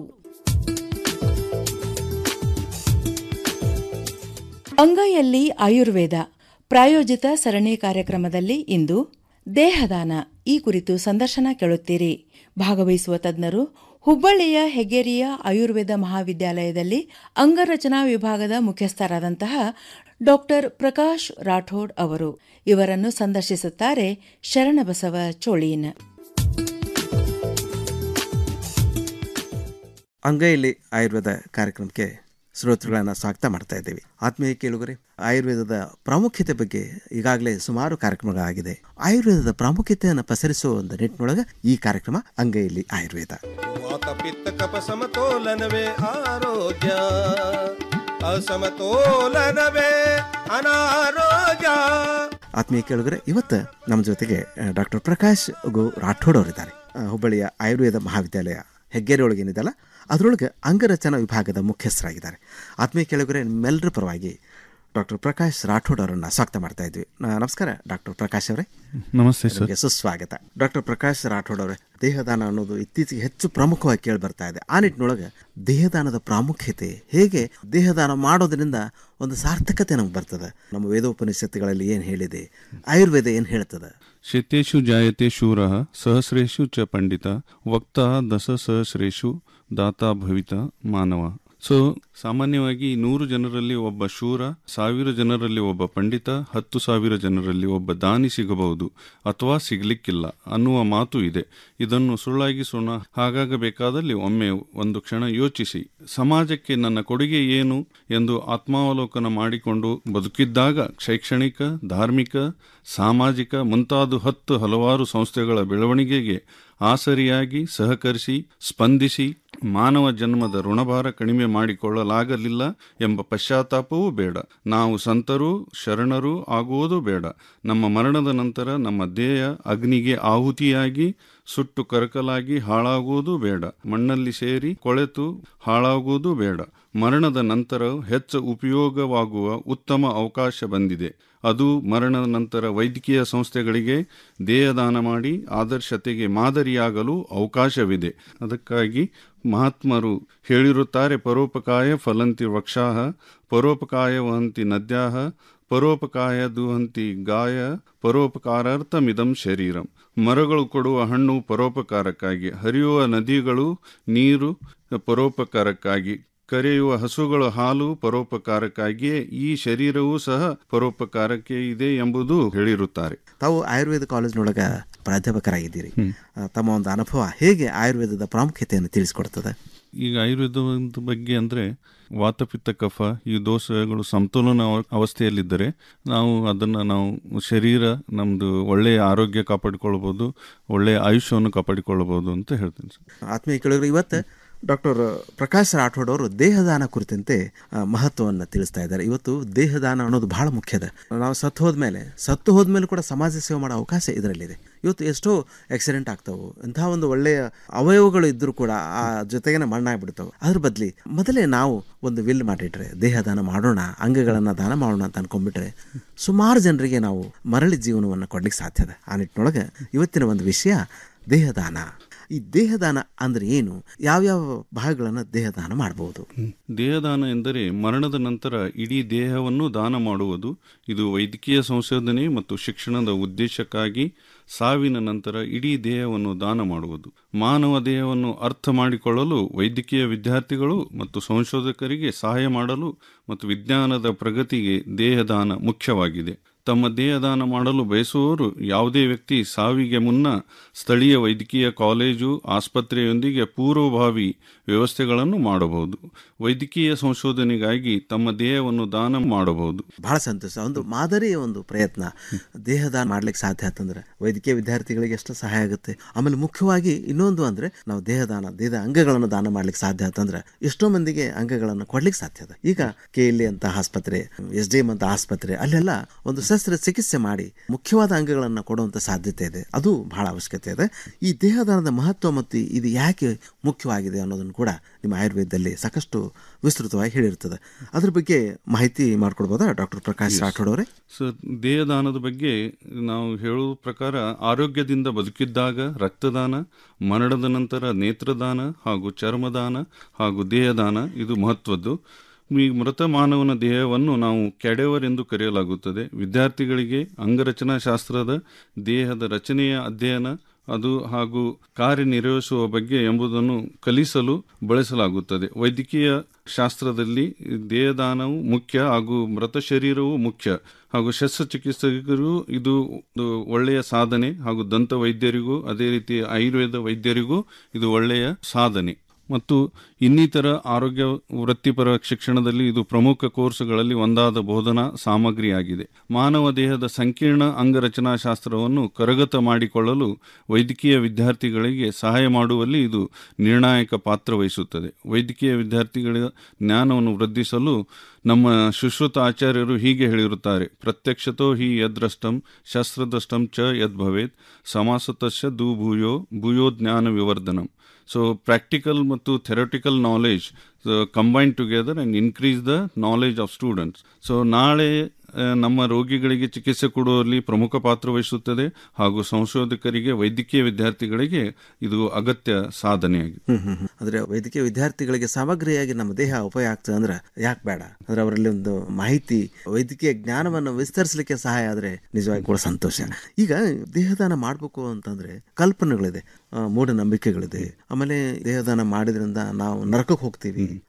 Speaker 20: ಅಂಗೈಯಲ್ಲಿ ಆಯುರ್ವೇದ ಪ್ರಾಯೋಜಿತ ಸರಣಿ ಕಾರ್ಯಕ್ರಮದಲ್ಲಿ ಇಂದು ದೇಹದಾನ ಈ ಕುರಿತು ಸಂದರ್ಶನ ಕೇಳುತ್ತೀರಿ ಭಾಗವಹಿಸುವ ತಜ್ಞರು ಹುಬ್ಬಳ್ಳಿಯ ಹೆಗ್ಗೇರಿಯ ಆಯುರ್ವೇದ ಮಹಾವಿದ್ಯಾಲಯದಲ್ಲಿ ಅಂಗರಚನಾ ವಿಭಾಗದ ಮುಖ್ಯಸ್ಥರಾದಂತಹ ಡಾಕ್ಟರ್ ಪ್ರಕಾಶ್ ರಾಠೋಡ್ ಅವರು ಇವರನ್ನು ಸಂದರ್ಶಿಸುತ್ತಾರೆ ಶರಣಬಸವ ಚೋಳೀನ್
Speaker 23: ಅಂಗೈಲಿ ಆಯುರ್ವೇದ ಕಾರ್ಯಕ್ರಮಕ್ಕೆ ಶ್ರೋತೃಗಳನ್ನು ಸ್ವಾಗತ ಮಾಡ್ತಾ ಇದ್ದೇವೆ ಆತ್ಮೀಯ ಕೇಳುಗರೆ ಆಯುರ್ವೇದದ ಪ್ರಾಮುಖ್ಯತೆ ಬಗ್ಗೆ ಈಗಾಗಲೇ ಸುಮಾರು ಕಾರ್ಯಕ್ರಮಗಳಾಗಿದೆ ಆಯುರ್ವೇದದ ಪ್ರಾಮುಖ್ಯತೆಯನ್ನು ಪಸರಿಸುವ ಒಂದು ನಿಟ್ಟಿನೊಳಗೆ ಈ ಕಾರ್ಯಕ್ರಮ ಅಂಗೈಲಿ ಆಯುರ್ವೇದ
Speaker 12: ವಾತ ಪಿತ್ತ ಕಪ ಸಮತೋಲನವೇ ಆರೋಗ್ಯ ಅಸಮತೋಲನವೇ ಅನಾರೋಗ್ಯ
Speaker 23: ಆತ್ಮೀಯ ಕೇಳುಗರೆ ಇವತ್ತು ನಮ್ಮ ಜೊತೆಗೆ ಡಾಕ್ಟರ್ ಪ್ರಕಾಶ್ ಗು ರಾಠೋಡ್ ಅವರಿದ್ದಾರೆ ಆ, ಹುಬ್ಬಳ್ಳಿಯ ಆಯುರ್ವೇದ ಮಹಾವಿದ್ಯಾಲಯ ಹೆಗ್ಗೇರಿ ಒಳಗೆ ಏನಿದೆಲ್ಲ ಅದರೊಳಗೆ ಅಂಗರಚನಾ ವಿಭಾಗದ ಮುಖ್ಯಸ್ಥರಾಗಿದ್ದಾರೆ ಆತ್ಮೀಯ ಕೇಳುಗರೆ ನಿಮ್ಮೆಲ್ಲರ ಪರವಾಗಿ ಡಾಕ್ಟರ್ ಪ್ರಕಾಶ್ ರಾಠೋಡ್ ಅವರನ್ನ ಸ್ವಾಗತ ಮಾಡ್ತಾ ಇದ್ವಿ ನ- ನಮಸ್ಕಾರ ಡಾಕ್ಟರ್ ಪ್ರಕಾಶ್ ಅವರೇ
Speaker 24: ನಮಸ್ತೆ ಸರ್.
Speaker 23: ನಿಮಗೆ ಸುಸ್ವಾಗತ ಡಾಕ್ಟರ್ ಪ್ರಕಾಶ್ ರಾಠೋಡ್ ಅವರೇ ದೇಹದಾನ ಅನ್ನೋದು ಇತ್ತೀಚೆಗೆ ಹೆಚ್ಚು ಪ್ರಮುಖವಾಗಿ ಕೇಳಿ ಬರ್ತಾ ಇದೆ ಆ ನಿಟ್ಟಿನೊಳಗೆ ದೇಹದಾನದ ಪ್ರಾಮುಖ್ಯತೆ ಹೇಗೆ ದೇಹದಾನ ಮಾಡೋದ್ರಿಂದ ಒಂದು ಸಾರ್ಥಕತೆ ನಮ್ಗೆ ಬರ್ತದೆ ನಮ್ಮ ವೇದೋಪನಿಷತ್ತುಗಳಲ್ಲಿ ಏನು ಹೇಳಿದೆ ಆಯುರ್ವೇದ ಏನು ಹೇಳ್ತದೆ
Speaker 24: ಶತೇಷು ಜಾಯತೆ ಶೂರಃ ಸಹಸ್ರೇಷು ಚ ಪಂಡಿತ ವಕ್ತ ದಶ ಸಹಸ್ರೇಷು ದಾತಾ ಭವಿತ ಮಾನವ ಸೊ ಸಾಮಾನ್ಯವಾಗಿ ನೂರು ಜನರಲ್ಲಿ ಒಬ್ಬ ಶೂರ ಸಾವಿರ ಜನರಲ್ಲಿ ಒಬ್ಬ ಪಂಡಿತ ಹತ್ತು ಸಾವಿರ ಜನರಲ್ಲಿ ಒಬ್ಬ ದಾನಿ ಸಿಗಬಹುದು ಅಥವಾ ಸಿಗ್ಲಿಕ್ಕಿಲ್ಲ ಅನ್ನುವ ಮಾತು ಇದೆ ಇದನ್ನು ಸುಳ್ಳಾಗಿಸೋಣ ಹಾಗಾಗಬೇಕಾದಲ್ಲಿ ಒಮ್ಮೆ ಒಂದು ಕ್ಷಣ ಯೋಚಿಸಿ ಸಮಾಜಕ್ಕೆ ನನ್ನ ಕೊಡುಗೆ ಏನು ಎಂದು ಆತ್ಮಾವಲೋಕನ ಮಾಡಿಕೊಂಡು ಬದುಕಿದ್ದಾಗ ಶೈಕ್ಷಣಿಕ ಧಾರ್ಮಿಕ ಸಾಮಾಜಿಕ ಮುಂತಾದ ಹತ್ತು ಹಲವಾರು ಸಂಸ್ಥೆಗಳ ಬೆಳವಣಿಗೆಗೆ ಆಸರಿಯಾಗಿ ಸಹಕರಿಸಿ ಸ್ಪಂದಿಸಿ ಮಾನವ ಜನ್ಮದ ಋಣಭಾರ ಕಡಿಮೆ ಮಾಡಿಕೊಳ್ಳಲಾಗಲಿಲ್ಲ ಎಂಬ ಪಶ್ಚಾತ್ತಾಪವೂ ಬೇಡ ನಾವು ಸಂತರು ಶರಣರು ಆಗುವುದು ಬೇಡ ನಮ್ಮ ಮರಣದ ನಂತರ ನಮ್ಮ ದೇಹ ಅಗ್ನಿಗೆ ಆಹುತಿಯಾಗಿ ಸುಟ್ಟು ಕರಕಲಾಗಿ ಹಾಳಾಗುವುದು ಬೇಡ ಮಣ್ಣಲ್ಲಿ ಸೇರಿ ಕೊಳೆತು ಹಾಳಾಗುವುದು ಬೇಡ ಮರಣದ ನಂತರ ಹೆಚ್ಚು ಉಪಯೋಗವಾಗುವ ಉತ್ತಮ ಅವಕಾಶ ಬಂದಿದೆ ಅದು ಮರಣದ ನಂತರ ವೈದ್ಯಕೀಯ ಸಂಸ್ಥೆಗಳಿಗೆ ದೇಹದಾನ ಮಾಡಿ ಆದರ್ಶತೆಗೆ ಮಾದರಿಯಾಗಲು ಅವಕಾಶವಿದೆ ಅದಕ್ಕಾಗಿ ಮಹಾತ್ಮರು ಹೇಳಿರುತ್ತಾರೆ ಪರೋಪಕಾಯ ಫಲಂತಿ ವೃಕ್ಷಾಹ ಪರೋಪಕಾಯ ವಹಂತಿ ನದ್ಯಾಹ ಪರೋಪಕಾಯ ದುಹಂತಿ ಗಾಯ ಪರೋಪಕಾರಾರ್ಥಮಿದಂ ಶರೀರಂ ಮರಗಳು ಕೊಡುವ ಹಣ್ಣು ಪರೋಪಕಾರಕ್ಕಾಗಿ ಹರಿಯುವ ನದಿಗಳು ನೀರು ಪರೋಪಕಾರಕ್ಕಾಗಿ ಕರೆಯುವ ಹಸುಗಳ ಹಾಲು ಪರೋಪಕಾರಕ್ಕಾಗಿಯೇ ಈ ಶರೀರವೂ ಸಹ ಪರೋಪಕಾರಕ್ಕೆ ಇದೆ ಎಂಬುದು ಹೇಳಿರುತ್ತಾರೆ
Speaker 23: ತಾವು ಆಯುರ್ವೇದ ಕಾಲೇಜ್ನೊಳಗ ಪ್ರಾಧ್ಯಾಪಕರಾಗಿದ್ದೀರಿ ಆ, ತಮ್ಮ ಒಂದು ಅನುಭವ ಹೇಗೆ ಆಯುರ್ವೇದದ ಪ್ರಾಮುಖ್ಯತೆಯನ್ನು ತಿಳಿಸ್ಕೊಡ್ತದೆ
Speaker 24: ಈಗ ಆಯುರ್ವೇದದ ಬಗ್ಗೆ ಅಂದರೆ ವಾತಪಿತ್ತ ಕಫ ಈ ದೋಷಗಳು ಸಮತೋಲನ ಅವ- ಅವಸ್ಥೆಯಲ್ಲಿದ್ದರೆ ನಾವು ಅದನ್ನು ನಾವು ಶರೀರ ನಮ್ಮದು ಒಳ್ಳೆಯ ಆರೋಗ್ಯ ಕಾಪಾಡಿಕೊಳ್ಬೋದು ಒಳ್ಳೆಯ ಆಯುಷ್ಯವನ್ನು ಕಾಪಾಡಿಕೊಳ್ಳಬಹುದು ಅಂತ ಹೇಳ್ತೀನಿ ಸರ್
Speaker 23: ಆತ್ಮೀಯ ಕೇಳಿದ್ರೆ ಇವತ್ತು ಡಾಕ್ಟರ್ ಪ್ರಕಾಶ್ ರಾಠೋಡ್ ಅವರು ದೇಹದಾನ ಕುರಿತಂತೆ ಆ, ಮಹತ್ವವನ್ನು ತಿಳಿಸ್ತಾ ಇದ್ದಾರೆ ಇವತ್ತು ದೇಹದಾನ ಅನ್ನೋದು ಬಹಳ ಮುಖ್ಯದ ನಾವು ಸತ್ತು ಹೋದ್ಮೇಲೆ ಸತ್ತು ಹೋದ್ಮೇಲೆ ಕೂಡ ಸಮಾಜ ಸೇವೆ ಮಾಡೋ ಅವಕಾಶ ಇದರಲ್ಲಿದೆ ಇವತ್ತು ಎಷ್ಟೋ ಆಕ್ಸಿಡೆಂಟ್ ಆಗ್ತಾವು ಇಂತಹ ಒಂದು ಒಳ್ಳೆಯ ಅವಯವಗಳು ಇದ್ದರೂ ಕೂಡ ಆ ಜೊತೆಗೇನೆ ಮಣ್ಣಾಗ್ಬಿಡ್ತಾವೆ ಅದ್ರ ಬದಲಿ ಮೊದಲೇ ನಾವು ಒಂದು ವಿಲ್ ಮಾಡಿಟ್ರೆ ದೇಹದಾನ ಮಾಡೋಣ ಅಂಗಗಳನ್ನು ದಾನ ಮಾಡೋಣ ಅಂತ ಅನ್ಕೊಂಡ್ಬಿಟ್ರೆ ಸುಮಾರು ಜನರಿಗೆ ನಾವು ಮರಳಿ ಜೀವನವನ್ನು ಕೊಡ್ಲಿಕ್ಕೆ ಸಾಧ್ಯದ ಆ ನಿಟ್ಟಿನೊಳಗೆ ಇವತ್ತಿನ ಒಂದು ವಿಷಯ ದೇಹದಾನ ಈ ದೇಹದಾನ ಅಂದ್ರೆ ಏನು ಯಾವ್ಯಾವ ಭಾಗಗಳನ್ನು ದೇಹದಾನ ಮಾಡಬಹುದು
Speaker 24: ದೇಹದಾನ ಎಂದರೆ ಮರಣದ ನಂತರ ಇಡೀ ದೇಹವನ್ನು ದಾನ ಮಾಡುವುದು ಇದು ವೈದ್ಯಕೀಯ ಸಂಶೋಧನೆ ಮತ್ತು ಶಿಕ್ಷಣದ ಉದ್ದೇಶಕ್ಕಾಗಿ ಸಾವಿನ ನಂತರ ಇಡೀ ದೇಹವನ್ನು ದಾನ ಮಾಡುವುದು ಮಾನವ ದೇಹವನ್ನು ಅರ್ಥ ಮಾಡಿಕೊಳ್ಳಲು ವೈದ್ಯಕೀಯ ವಿದ್ಯಾರ್ಥಿಗಳು ಮತ್ತು ಸಂಶೋಧಕರಿಗೆ ಸಹಾಯ ಮಾಡಲು ಮತ್ತು ವಿಜ್ಞಾನದ ಪ್ರಗತಿಗೆ ದೇಹದಾನ ಮುಖ್ಯವಾಗಿದೆ ತಮ್ಮ ದೇಹದಾನ ಮಾಡಲು ಬಯಸುವವರು ಯಾವುದೇ ವ್ಯಕ್ತಿ ಸಾವಿಗೆ ಮುನ್ನ ಸ್ಥಳೀಯ ವೈದ್ಯಕೀಯ ಕಾಲೇಜು ಆಸ್ಪತ್ರೆಯೊಂದಿಗೆ ಪೂರ್ವಭಾವಿ ವ್ಯವಸ್ಥೆಗಳನ್ನು ಮಾಡಬಹುದು ವೈದ್ಯಕೀಯ ಸಂಶೋಧನೆಗಾಗಿ ತಮ್ಮ ದೇಹವನ್ನು ದಾನ ಮಾಡಬಹುದು
Speaker 23: ಬಹಳ ಸಂತೋಷ ಒಂದು ಮಾದರಿಯ ಒಂದು ಪ್ರಯತ್ನ ದೇಹದಾನ ಮಾಡ್ಲಿಕ್ಕೆ ಸಾಧ್ಯ ಆತಂದ್ರೆ ವೈದ್ಯಕೀಯ ವಿದ್ಯಾರ್ಥಿಗಳಿಗೆ ಎಷ್ಟು ಸಹಾಯ ಆಗುತ್ತೆ ಆಮೇಲೆ ಮುಖ್ಯವಾಗಿ ಇನ್ನೊಂದು ಅಂದ್ರೆ ನಾವು ದೇಹದಾನ ದೇಹದ ಅಂಗಗಳನ್ನು ದಾನ ಮಾಡ್ಲಿಕ್ಕೆ ಸಾಧ್ಯ ಆತಂದ್ರೆ ಎಷ್ಟೋ ಮಂದಿಗೆ ಅಂಗಗಳನ್ನು ಕೊಡ್ಲಿಕ್ಕೆ ಸಾಧ್ಯ ಅದ ಈಗ ಕೆ ಎಲ್ ಅಂತ ಆಸ್ಪತ್ರೆ ಎಸ್ ಡಿ ಎಂ ಅಂತ ಆಸ್ಪತ್ರೆ ಅಲ್ಲೆಲ್ಲ ಒಂದು ಶಸ್ತ್ರ ಚಿಕಿತ್ಸೆ ಮಾಡಿ ಮುಖ್ಯವಾದ ಅಂಗಗಳನ್ನು ಕೊಡುವಂತ ಸಾಧ್ಯತೆ ಇದೆ ಅದು ಬಹಳ ಅವಶ್ಯಕತೆ ಇದೆ ಈ ದೇಹದಾನದ ಮಹತ್ವ ಮತ್ತು ಇದು ಯಾಕೆ ಮುಖ್ಯವಾಗಿದೆ ಅನ್ನೋದನ್ನು ಕೂಡ ನಿಮ್ಮ ಆಯುರ್ವೇದದಲ್ಲಿ ಸಾಕಷ್ಟು ವಿಸ್ತೃತವಾಗಿ ಹೇಳಿರ್ತದೆ ಅದ್ರ ಬಗ್ಗೆ ಮಾಹಿತಿ ಮಾಡ್ಕೊಡ್ಬೋದಾ ಡಾಕ್ಟರ್ ಪ್ರಕಾಶ್ ರಾಠೋಡ್ ಅವರೇ
Speaker 24: ಸೊ ದೇಹದಾನದ ಬಗ್ಗೆ ನಾವು ಹೇಳುವ ಪ್ರಕಾರ ಆರೋಗ್ಯದಿಂದ ಬದುಕಿದ್ದಾಗ ರಕ್ತದಾನ ಮರಣದ ನಂತರ ನೇತ್ರದಾನ ಹಾಗೂ ಚರ್ಮದಾನ ಹಾಗೂ ದೇಹದಾನ ಇದು ಮಹತ್ವದ್ದು ಈ ಮೃತ ಮಾನವನ ದೇಹವನ್ನು ನಾವು ಕೆಡೆವರ್ ಎಂದು ಕರೆಯಲಾಗುತ್ತದೆ ವಿದ್ಯಾರ್ಥಿಗಳಿಗೆ ಅಂಗರಚನಾ ಶಾಸ್ತ್ರದ ದೇಹದ ರಚನೆಯ ಅಧ್ಯಯನ ಅದು ಹಾಗೂ ಕಾರ್ಯನಿರ್ವಹಿಸುವ ಬಗ್ಗೆ ಎಂಬುದನ್ನು ಕಲಿಸಲು ಬಳಸಲಾಗುತ್ತದೆ ವೈದ್ಯಕೀಯ ಶಾಸ್ತ್ರದಲ್ಲಿ ದೇಹದಾನವು ಮುಖ್ಯ ಹಾಗೂ ಮೃತ ಶರೀರವು ಮುಖ್ಯ ಹಾಗೂ ಶಸ್ತ್ರಚಿಕಿತ್ಸಕರು ಇದು ಒಂದು ಒಳ್ಳೆಯ ಸಾಧನೆ ಹಾಗೂ ದಂತ ವೈದ್ಯರಿಗೂ ಅದೇ ರೀತಿ ಆಯುರ್ವೇದ ವೈದ್ಯರಿಗೂ ಇದು ಒಳ್ಳೆಯ ಸಾಧನೆ ಮತ್ತು ಇನ್ನಿತರ ಆರೋಗ್ಯ ವೃತ್ತಿಪರ ಶಿಕ್ಷಣದಲ್ಲಿ ಇದು ಪ್ರಮುಖ ಕೋರ್ಸ್ಗಳಲ್ಲಿ ಒಂದಾದ ಬೋಧನಾ ಸಾಮಗ್ರಿಯಾಗಿದೆ ಮಾನವ ದೇಹದ ಸಂಕೀರ್ಣ ಅಂಗರಚನಾ ಶಾಸ್ತ್ರವನ್ನು ಕರಗತ ಮಾಡಿಕೊಳ್ಳಲು ವೈದ್ಯಕೀಯ ವಿದ್ಯಾರ್ಥಿಗಳಿಗೆ ಸಹಾಯ ಮಾಡುವಲ್ಲಿ ಇದು ನಿರ್ಣಾಯಕ ಪಾತ್ರ ವಹಿಸುತ್ತದೆ ವೈದ್ಯಕೀಯ ವಿದ್ಯಾರ್ಥಿಗಳ ಜ್ಞಾನವನ್ನು ವೃದ್ಧಿಸಲು ನಮ್ಮ ಸುಶ್ರುತ ಆಚಾರ್ಯರು ಹೀಗೆ ಹೇಳಿರುತ್ತಾರೆ ಪ್ರತ್ಯಕ್ಷತೋ ಹಿ ಯದ್ರಷ್ಟಂ ಶಸ್ತ್ರದಷ್ಟಂ ಚ ಯದ್ ಭವೇತ್ ಸಮಾಸತಶ್ಚ ದು ಭೂಯೋ ಭೂಯೋ ಜ್ಞಾನ ವಿವರ್ಧನಂ ಸೊ ಪ್ರಾಕ್ಟಿಕಲ್ ಮತ್ತು theoretical knowledge combine together and increase the knowledge of students so ನಾಳೆ ಆ, ನಮ್ಮ ರೋಗಿಗಳಿಗೆ ಚಿಕಿತ್ಸೆ ಕೊಡುವಲ್ಲಿ ಪ್ರಮುಖ ಪಾತ್ರ ವಹಿಸುತ್ತದೆ ಹಾಗೂ ಸಂಶೋಧಕರಿಗೆ ವೈದ್ಯಕೀಯ ವಿದ್ಯಾರ್ಥಿಗಳಿಗೆ ಇದು ಅಗತ್ಯ ಸಾಧನೆಯಾಗಿದೆ
Speaker 23: ಹ್ಮ್ ಹ್ಮ್ ಹ್ಮ್. ಅಂದ್ರೆ ವೈದ್ಯಕೀಯ ವಿದ್ಯಾರ್ಥಿಗಳಿಗೆ ಸಾಮಗ್ರಿಯಾಗಿ ನಮ್ಮ ದೇಹ ಉಪಯೋಗ ಆಗ್ತದೆ ಅಂದ್ರೆ ಯಾಕೆ ಬೇಡ ಅಂದ್ರೆ ಅವರಲ್ಲಿ ಒಂದು ಮಾಹಿತಿ ವೈದ್ಯಕೀಯ ಜ್ಞಾನವನ್ನು ವಿಸ್ತರಿಸಲಿಕ್ಕೆ ಸಹಾಯ ಆದ್ರೆ ನಿಜವಾಗಿ ಕೂಡ ಸಂತೋಷ ಈಗ ದೇಹದಾನ ಮಾಡ್ಬೇಕು ಅಂತಂದ್ರೆ ಕಲ್ಪನೆಗಳಿದೆ ಆ, ಮೂಢನಂಬಿಕೆಗಳಿದೆ ಆಮೇಲೆ ದೇಹದಾನ ಮಾಡಿದ್ರಿಂದ ನಾವು ನರಕಕ್ಕೆ ಹೋಗ್ತೀವಿ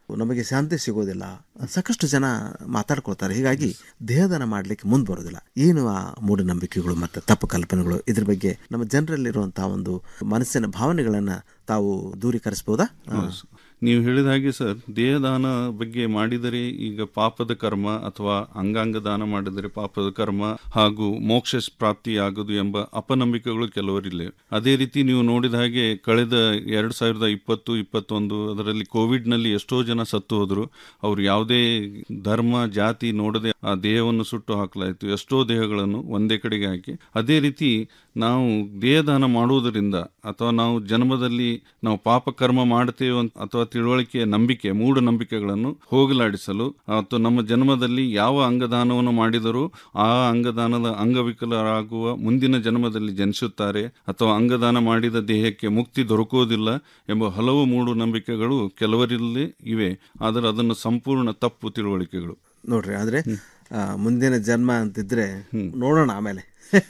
Speaker 23: ನಮಗೆ ಶಾಂತಿ ಸಿಗೋದಿಲ್ಲ ಸಾಕಷ್ಟು ಜನ ಮಾತಾಡ್ಕೊಳ್ತಾರೆ ಹೀಗಾಗಿ ದೇಹದಾನ ಮಾಡಲಿಕ್ಕೆ ಮುಂದೆ ಬರೋದಿಲ್ಲ ಏನು ಆ ಮೂಢನಂಬಿಕೆಗಳು ಮತ್ತು ತಪ್ಪು ಕಲ್ಪನೆಗಳು ಇದ್ರ ಬಗ್ಗೆ ನಮ್ಮ ಜನರಲ್ಲಿರುವಂತಹ ಒಂದು ಮನಸ್ಸಿನ ಭಾವನೆಗಳನ್ನ ತಾವು ದೂರೀಕರಿಸಬಹುದಾ
Speaker 24: ಹೌದು ಸರ್. ನೀವು ಹೇಳಿದ ಹಾಗೆ ಸರ್ ದೇಹದಾನ ಬಗ್ಗೆ ಮಾಡಿದರೆ ಈಗ ಪಾಪದ ಕರ್ಮ ಅಥವಾ ಅಂಗಾಂಗ ದಾನ ಮಾಡಿದರೆ ಪಾಪದ ಕರ್ಮ ಹಾಗೂ ಮೋಕ್ಷ ಪ್ರಾಪ್ತಿಯಾಗದು ಎಂಬ ಅಪನಂಬಿಕೆಗಳು ಕೆಲವರಿಲ್ಲ ಅದೇ ರೀತಿ ನೀವು ನೋಡಿದ ಹಾಗೆ ಕಳೆದ ಎರಡ್ ಸಾವಿರದ ಇಪ್ಪತ್ತು ಇಪ್ಪತ್ತೊಂದು ಅದರಲ್ಲಿ ಕೋವಿಡ್ ನಲ್ಲಿ ಎಷ್ಟೋ ಜನ ಸತ್ತು ಹೋದ್ರು ಅವ್ರು ಯಾವುದೇ ಧರ್ಮ ಜಾತಿ ನೋಡದೆ ಆ ದೇಹವನ್ನು ಸುಟ್ಟು ಹಾಕಲಾಯಿತು ಎಷ್ಟೋ ದೇಹಗಳನ್ನು ಒಂದೇ ಕಡೆಗೆ ಹಾಕಿ ಅದೇ ರೀತಿ ನಾವು ದೇಹದಾನ ಮಾಡುವುದರಿಂದ ಅಥವಾ ನಾವು ಜನ್ಮದಲ್ಲಿ ನಾವು ಪಾಪ ಕರ್ಮ ಮಾಡ್ತೇವೆ ಅಂತ- ಅಥವಾ ತಿಳುವಳಿಕೆ ನಂಬಿಕೆ ಮೂಢನಂಬಿಕೆಗಳನ್ನು ಹೋಗಲಾಡಿಸಲು ಅಥವಾ ನಮ್ಮ ಜನ್ಮದಲ್ಲಿ ಯಾವ ಅಂಗದಾನವನ್ನು ಮಾಡಿದರೂ ಆ ಅಂಗದಾನದ ಅಂಗವಿಕಲರಾಗುವ ಮುಂದಿನ ಜನ್ಮದಲ್ಲಿ ಜನಿಸುತ್ತಾರೆ ಅಥವಾ ಅಂಗದಾನ ಮಾಡಿದ ದೇಹಕ್ಕೆ ಮುಕ್ತಿ ದೊರಕುವುದಿಲ್ಲ ಎಂಬ ಹಲವು ಮೂಢನಂಬಿಕೆಗಳು ಕೆಲವರಲ್ಲಿ ಇವೆ ಆದರೆ ಅದನ್ನು ಸಂಪೂರ್ಣ ತಪ್ಪು ತಿಳುವಳಿಕೆಗಳು
Speaker 23: ನೋಡ್ರಿ ಆದ್ರೆ ಆ, ಮುಂದಿನ ಜನ್ಮ ಅಂತಿದ್ರೆ ನೋಡೋಣ ಆಮೇಲೆ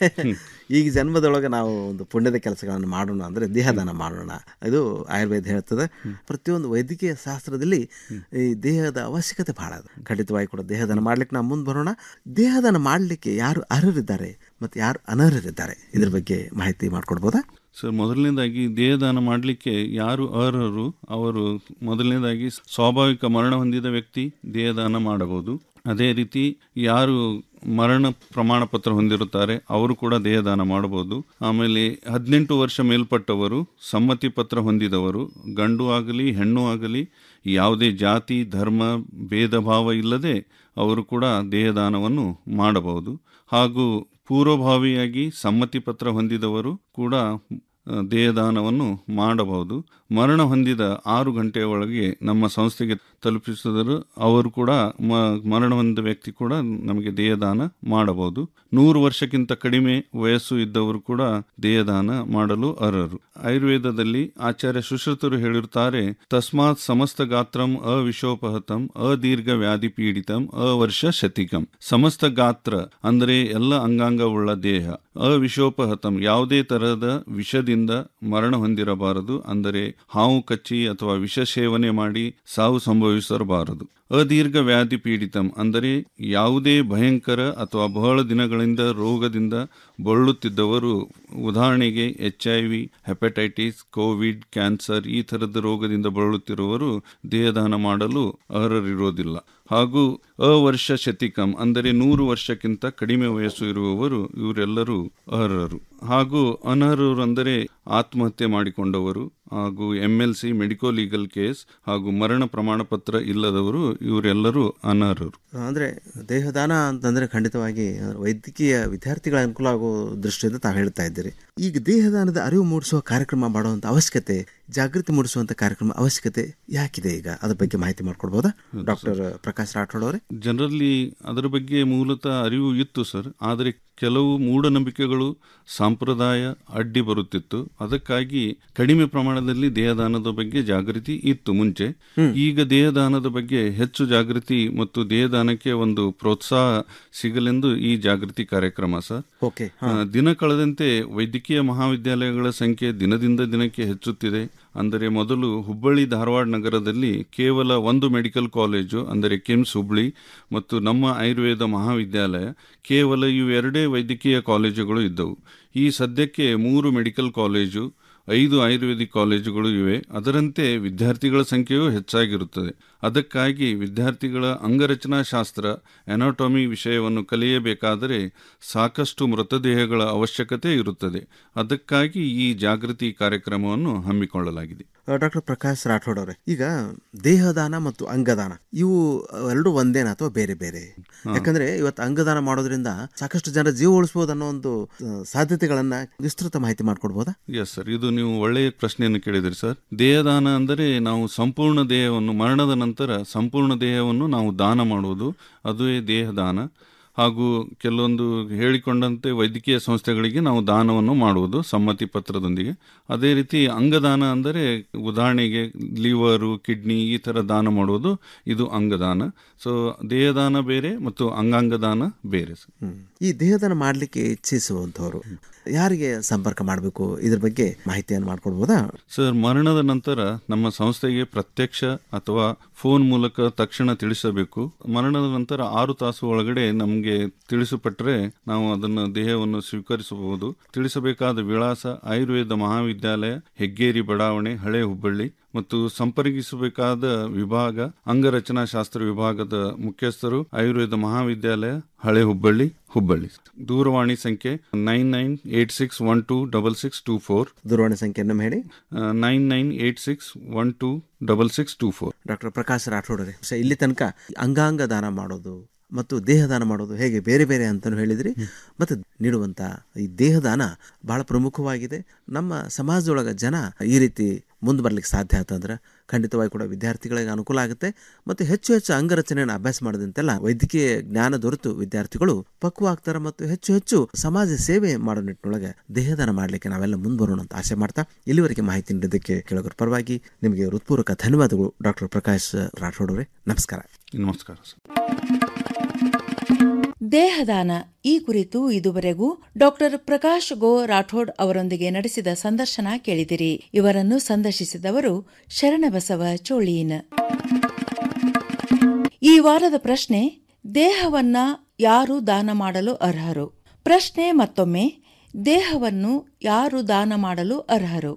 Speaker 23: ಈಗ ಜನ್ಮದೊಳಗೆ ನಾವು ಒಂದು ಪುಣ್ಯದ ಕೆಲಸಗಳನ್ನು ಮಾಡೋಣ ಅಂದ್ರೆ ದೇಹದಾನ ಮಾಡೋಣ ಇದು ಆಯುರ್ವೇದ ಹೇಳ್ತದೆ ಪ್ರತಿಯೊಂದು ವೈದ್ಯಕೀಯ ಶಾಸ್ತ್ರದಲ್ಲಿ ಈ ದೇಹದ ಅವಶ್ಯಕತೆ ಬಹಳ ಅದು ಖಂಡಿತವಾಗಿ ಕೂಡ ದೇಹದಾನ ಮಾಡ್ಲಿಕ್ಕೆ ನಾವು ಮುಂದೆ ಬರೋಣ ದೇಹದಾನ ಮಾಡಲಿಕ್ಕೆ ಯಾರು ಅರ್ಹರಿದ್ದಾರೆ ಮತ್ತು ಯಾರು ಅನರ್ಹರಿದ್ದಾರೆ ಇದ್ರ ಬಗ್ಗೆ ಮಾಹಿತಿ ಮಾಡ್ಕೊಡ್ಬೋದಾ
Speaker 24: ಸರ್ ಮೊದಲನೇದಾಗಿ ದೇಹದಾನ ಮಾಡಲಿಕ್ಕೆ ಯಾರು ಅರ್ಹರು ಅವರು ಮೊದಲನೇದಾಗಿ ಸ್ವಾಭಾವಿಕ ಮರಣ ಹೊಂದಿದ ವ್ಯಕ್ತಿ ದೇಹದಾನ ಮಾಡಬಹುದು ಅದೇ ರೀತಿ ಯಾರು ಮರಣ ಪ್ರಮಾಣ ಪತ್ರ ಹೊಂದಿರುತ್ತಾರೆ ಅವರು ಕೂಡ ದೇಹದಾನ ಮಾಡಬಹುದು ಆಮೇಲೆ ಹದಿನೆಂಟು ವರ್ಷ ಮೇಲ್ಪಟ್ಟವರು ಸಮ್ಮತಿ ಪತ್ರ ಹೊಂದಿದವರು ಗಂಡು ಆಗಲಿ ಹೆಣ್ಣು ಆಗಲಿ ಯಾವುದೇ ಜಾತಿ ಧರ್ಮ ಭೇದ ಭಾವ ಇಲ್ಲದೆ ಅವರು ಕೂಡ ದೇಹದಾನವನ್ನು ಮಾಡಬಹುದು ಹಾಗೂ ಪೂರ್ವಭಾವಿಯಾಗಿ ಸಮ್ಮತಿ ಪತ್ರ ಹೊಂದಿದವರು ಕೂಡ ಆ, ದೇಹದಾನವನ್ನು ಮಾಡಬಹುದು ಮರಣ ಹೊಂದಿದ ಆರು ಗಂಟೆಯ ಒಳಗೆ ನಮ್ಮ ಸಂಸ್ಥೆಗೆ ತಲುಪಿಸಿದರು ಅವರು ಕೂಡ ಮ- ಮರಣ ಹೊಂದಿದ ವ್ಯಕ್ತಿ ಕೂಡ ನಮಗೆ ದೇಹದಾನ ಮಾಡಬಹುದು ನೂರು ವರ್ಷಕ್ಕಿಂತ ಕಡಿಮೆ ವಯಸ್ಸು ಇದ್ದವರು ಕೂಡ ದೇಹದಾನ ಮಾಡಲು ಅರ್ಹರು ಆಯುರ್ವೇದದಲ್ಲಿ ಆಚಾರ್ಯ ಸುಶ್ರುತರು ಹೇಳಿರುತ್ತಾರೆ ತಸ್ಮಾತ್ ಸಮಸ್ತ ಗಾತ್ರಂ ಅವಿಶೋಪಹತಂ ಅದೀರ್ಘ ವ್ಯಾಧಿ ಪೀಡಿತಂ ಅವರ್ಷ ಶತಿಕಂ ಸಮಸ್ತ ಗಾತ್ರ ಅಂದರೆ ಎಲ್ಲ ಅಂಗಾಂಗವುಳ್ಳ ದೇಹ ಅವಿಶೋಪಹತಂ ಯಾವುದೇ ತರಹದ ವಿಷದಿಂದ ಮರಣ ಹೊಂದಿರಬಾರದು ಅಂದರೆ ಹಾವು ಕಚ್ಚಿ ಅಥವಾ ವಿಷ ಸೇವನೆ ಮಾಡಿ ಸಾವು ಸಂಭವಿಸಬಾರದು ಅದೀರ್ಘ ವ್ಯಾಧಿ ಪೀಡಿತಂ ಅಂದರೆ ಯಾವುದೇ ಭಯಂಕರ ಅಥವಾ ಬಹಳ ದಿನಗಳಿಂದ ರೋಗದಿಂದ ಬಳಲುತ್ತಿದ್ದವರು ಉದಾಹರಣೆಗೆ H I V hepatitis COVID cancer ಈ ಥರದ ರೋಗದಿಂದ ಬಳಲುತ್ತಿರುವವರು ದೇಹದಾನ ಮಾಡಲು ಅರ್ಹರಿರೋದಿಲ್ಲ ಹಾಗೂ ಅವರ್ಷ ಶತಿಕಂ ಅಂದರೆ ನೂರು ವರ್ಷಕ್ಕಿಂತ ಕಡಿಮೆ ವಯಸ್ಸು ಇರುವವರು ಇವರೆಲ್ಲರೂ ಅರ್ಹರು ಹಾಗೂ ಅನರ್ಹರು ಅಂದರೆ ಆತ್ಮಹತ್ಯೆ ಮಾಡಿಕೊಂಡವರು ಹಾಗೂ M L C medico legal case ಹಾಗೂ ಮರಣ ಪ್ರಮಾಣ ಪತ್ರ ಇಲ್ಲದವರು ಇವರೆಲ್ಲರೂ ಅನರ್ಹರು
Speaker 23: ಅಂದ್ರೆ ದೇಹದಾನ ಅಂತಂದ್ರೆ ಖಂಡಿತವಾಗಿ ವೈದ್ಯಕೀಯ ವಿದ್ಯಾರ್ಥಿಗಳ ಅನುಕೂಲ ಆಗೋ ದೃಷ್ಟಿಯಿಂದ ತಾವು ಹೇಳ್ತಾ ಇದ್ದೀರಿ ಈಗ ದೇಹದಾನದ ಅರಿವು ಮೂಡಿಸುವ ಕಾರ್ಯಕ್ರಮ ಮಾಡುವಂತ ಅವಶ್ಯಕತೆ ಜಾಗೃತಿ ಮೂಡಿಸುವಂತ ಕಾರ್ಯಕ್ರಮ ಅವಶ್ಯಕತೆ ಯಾಕಿದೆ ಈಗ ಅದ್ರ ಬಗ್ಗೆ ಮಾಹಿತಿ ಮಾಡ್ಕೊಡ್ಬೋದಾ ಡಾಕ್ಟರ್ ಪ್ರಕಾಶ್ ರಾಠೋಡ್ ಅವರೇ
Speaker 24: ಜನರಲ್ಲಿ ಅದರ ಬಗ್ಗೆ ಮೂಲತಃ ಅರಿವು ಇತ್ತು ಸರ್ ಆದರೆ ಕೆಲವು ಮೂಢನಂಬಿಕೆಗಳು ಸಂಪ್ರದಾಯ ಅಡ್ಡಿ ಬರುತ್ತಿತ್ತು ಅದಕ್ಕಾಗಿ ಕಡಿಮೆ ಪ್ರಮಾಣದಲ್ಲಿ ದೇಹದಾನದ ಬಗ್ಗೆ ಜಾಗೃತಿ ಇತ್ತು ಮುಂಚೆ ಈಗ ದೇಹದಾನದ ಬಗ್ಗೆ ಹೆಚ್ಚು ಜಾಗೃತಿ ಮತ್ತು ದೇಹದಾನಕ್ಕೆ ಒಂದು ಪ್ರೋತ್ಸಾಹ ಸಿಗಲೆಂದು ಈ ಜಾಗೃತಿ ಕಾರ್ಯಕ್ರಮ ಸರ್
Speaker 23: ಓಕೆ
Speaker 24: ಆ, ದಿನ ಕಳೆದಂತೆ ವೈದ್ಯಕೀಯ ಮಹಾವಿದ್ಯಾಲಯಗಳ ಸಂಖ್ಯೆ ದಿನದಿಂದ ದಿನಕ್ಕೆ ಹೆಚ್ಚುತ್ತಿದೆ ಅಂದರೆ ಮೊದಲು ಹುಬ್ಬಳ್ಳಿ ಧಾರವಾಡ ನಗರದಲ್ಲಿ ಕೇವಲ ಒಂದು ಮೆಡಿಕಲ್ ಕಾಲೇಜು ಅಂದರೆ ಕಿಮ್ಸ್ ಹುಬ್ಬಳ್ಳಿ ಮತ್ತು ನಮ್ಮ ಆಯುರ್ವೇದ ಮಹಾವಿದ್ಯಾಲಯ ಕೇವಲ ಇವೆರಡೇ ವೈದ್ಯಕೀಯ ಕಾಲೇಜುಗಳು ಇದ್ದವು ಈ ಸದ್ಯಕ್ಕೆ ಮೂರು ಮೆಡಿಕಲ್ ಕಾಲೇಜು ಐದು ಆಯುರ್ವೇದಿಕ್ ಕಾಲೇಜುಗಳು ಇವೆ ಅದರಂತೆ ವಿದ್ಯಾರ್ಥಿಗಳ ಸಂಖ್ಯೆಯೂ ಹೆಚ್ಚಾಗಿರುತ್ತದೆ ಅದಕ್ಕಾಗಿ ವಿದ್ಯಾರ್ಥಿಗಳ ಅಂಗರಚನಾ ಶಾಸ್ತ್ರ ಎನಾಟೊಮಿ ವಿಷಯವನ್ನು ಕಲಿಯಬೇಕಾದರೆ ಸಾಕಷ್ಟು ಮೃತದೇಹಗಳ ಅವಶ್ಯಕತೆ ಇರುತ್ತದೆ ಅದಕ್ಕಾಗಿ ಈ ಜಾಗೃತಿ ಕಾರ್ಯಕ್ರಮವನ್ನು ಹಮ್ಮಿಕೊಳ್ಳಲಾಗಿದೆ
Speaker 23: ಡಾಕ್ಟರ್ ಪ್ರಕಾಶ್ ರಾಠೋಡ್ ಅವರೇ ಈಗ ದೇಹದಾನ ಮತ್ತು ಅಂಗದಾನ ಇವು ಎರಡು ಒಂದೇನಾ ಅಥವಾ ಬೇರೆ ಬೇರೆ ಯಾಕಂದ್ರೆ ಇವತ್ತು ಅಂಗದಾನ ಮಾಡೋದ್ರಿಂದ ಸಾಕಷ್ಟು ಜನ ಜೀವ ಉಳಿಸಬಹುದು ಅನ್ನೋ ಒಂದು ಆ, ಸಾಧ್ಯತೆಗಳನ್ನ ವಿಸ್ತೃತ ಮಾಹಿತಿ ಮಾಡ್ಕೊಡ್ಬೋದಾ
Speaker 24: ಎಸ್ ಸರ್ ಇದು ನೀವು ಒಳ್ಳೆಯ ಪ್ರಶ್ನೆಯನ್ನು ಕೇಳಿದ್ರಿ ಸರ್ ದೇಹದಾನ ಅಂದರೆ ನಾವು ಸಂಪೂರ್ಣ ದೇಹವನ್ನು ಮರಣದ ನಂತರ ಸಂಪೂರ್ಣ ದೇಹವನ್ನು ನಾವು ದಾನ ಮಾಡುವುದು ಅದುವೇ ದೇಹದಾನ ಹಾಗೂ ಕೆಲವೊಂದು ಹೇಳಿಕೊಂಡಂತೆ ವೈದ್ಯಕೀಯ ಸಂಸ್ಥೆಗಳಿಗೆ ನಾವು ದಾನವನ್ನು ಮಾಡುವುದು ಸಮ್ಮತಿ ಪತ್ರದೊಂದಿಗೆ ಅದೇ ರೀತಿ ಅಂಗದಾನ ಅಂದರೆ ಉದಾಹರಣೆಗೆ ಲಿವರು ಕಿಡ್ನಿ ಈ ಥರ ದಾನ ಮಾಡುವುದು ಇದು ಅಂಗದಾನ ಸೊ ದೇಹದಾನ ಬೇರೆ ಮತ್ತು ಅಂಗಾಂಗ ದಾನ ಬೇರೆ ಸರ್
Speaker 23: ಈ ದೇಹದಾನ ಮಾಡಲಿಕ್ಕೆ ಇಚ್ಛಿಸುವಂಥವ್ರು ಯಾರಿಗೆ ಸಂಪರ್ಕ ಮಾಡಬೇಕು ಇದ್ರ ಬಗ್ಗೆ ಮಾಹಿತಿಯನ್ನು ಮಾಡ್ಕೊಡ್ಬೋದಾ
Speaker 24: ಸರ್ ಮರಣದ ನಂತರ ನಮ್ಮ ಸಂಸ್ಥೆಗೆ ಪ್ರತ್ಯಕ್ಷ ಅಥವಾ ಫೋನ್ ಮೂಲಕ ತಕ್ಷಣ ತಿಳಿಸಬೇಕು ಮರಣದ ನಂತರ ಆರು ತಾಸು ಒಳಗಡೆ ನಮಗೆ ತಿಳಿಸಪಟ್ಟರೆ ನಾವು ಅದನ್ನು ದೇಹವನ್ನು ಸ್ವೀಕರಿಸಬಹುದು ತಿಳಿಸಬೇಕಾದ ವಿಳಾಸ ಆಯುರ್ವೇದ ಮಹಾವಿದ್ಯಾಲಯ ಹೆಗ್ಗೇರಿ ಬಡಾವಣೆ ಹಳೆ ಹುಬ್ಬಳ್ಳಿ ಮತ್ತು ಸಂಪರ್ಕಿಸಬೇಕಾದ ವಿಭಾಗ ಅಂಗರಚನಾ ಶಾಸ್ತ್ರ ವಿಭಾಗದ ಮುಖ್ಯಸ್ಥರು ಆಯುರ್ವೇದ ಮಹಾವಿದ್ಯಾಲಯ ಹಳೆ ಹುಬ್ಬಳ್ಳಿ ಹುಬ್ಬಳ್ಳಿ ದೂರವಾಣಿ ಸಂಖ್ಯೆ nine nine eight six one two double six two four
Speaker 23: ದೂರವಾಣಿ ಸಂಖ್ಯೆ ನಮ್ಮ ಹೇಳಿ
Speaker 24: nine nine eight six one two double six two four
Speaker 23: doctor Prakash ರಾಠೋಡರೆ ಸ ಇಲ್ಲಿ ತನಕ ಅಂಗಾಂಗ ದಾನ ಮಾಡೋದು ಮತ್ತು ದೇಹದಾನ ಮಾಡೋದು ಹೇಗೆ ಬೇರೆ ಬೇರೆ ಅಂತಲೂ ಹೇಳಿದ್ರಿ ಮತ್ತು ನೀಡುವಂಥ ಈ ದೇಹದಾನ ಬಹಳ ಪ್ರಮುಖವಾಗಿದೆ ನಮ್ಮ ಸಮಾಜದೊಳಗೆ ಜನ ಈ ರೀತಿ ಮುಂದೆ ಬರ್ಲಿಕ್ಕೆ ಸಾಧ್ಯ ಆತಂದ್ರೆ ಖಂಡಿತವಾಗಿ ಕೂಡ ವಿದ್ಯಾರ್ಥಿಗಳಿಗೆ ಅನುಕೂಲ ಆಗುತ್ತೆ ಮತ್ತು ಹೆಚ್ಚು ಹೆಚ್ಚು ಅಂಗರಚನೆಯನ್ನು ಅಭ್ಯಾಸ ಮಾಡಿದಂತೆಲ್ಲ ವೈದ್ಯಕೀಯ ಜ್ಞಾನ ದೊರೆತು ವಿದ್ಯಾರ್ಥಿಗಳು ಪಕ್ವ ಆಗ್ತಾರೆ ಮತ್ತು ಹೆಚ್ಚು ಹೆಚ್ಚು ಸಮಾಜ ಸೇವೆ ಮಾಡೋ ನಿಟ್ಟಿನೊಳಗೆ ದೇಹದಾನ ಮಾಡಲಿಕ್ಕೆ ನಾವೆಲ್ಲ ಮುಂದೆ ಬರೋಣ ಅಂತ ಆಸೆ ಮಾಡ್ತಾ ಇಲ್ಲಿವರೆಗೆ ಮಾಹಿತಿ ನೀಡಿದ್ದಕ್ಕೆ ಕೇಳೋದ್ರ ಪರವಾಗಿ ನಿಮಗೆ ಹೃತ್ಪೂರ್ವಕ ಧನ್ಯವಾದಗಳು ಡಾಕ್ಟರ್ ಪ್ರಕಾಶ್ ರಾಠೋಡ್ ಅವರೇ ನಮಸ್ಕಾರ
Speaker 24: ನಮಸ್ಕಾರ
Speaker 20: ದೇಹದಾನ ಈ ಕುರಿತು ಇದುವರೆಗೂ ಡಾಕ್ಟರ್ ಪ್ರಕಾಶ್ ಗೋ ರಾಠೋಡ್ ಅವರೊಂದಿಗೆ ನಡೆಸಿದ ಸಂದರ್ಶನ ಕೇಳಿದಿರಿ ಇವರನ್ನು ಸಂದರ್ಶಿಸಿದವರು ಶರಣಬಸವ ಚೋಳೀನ್ ಈ ವಾರದ ಪ್ರಶ್ನೆ ದೇಹವನ್ನ ಯಾರು ದಾನ ಮಾಡಲು ಅರ್ಹರು ಪ್ರಶ್ನೆ ಮತ್ತೊಮ್ಮೆ ದೇಹವನ್ನು ಯಾರು ದಾನ ಮಾಡಲು ಅರ್ಹರು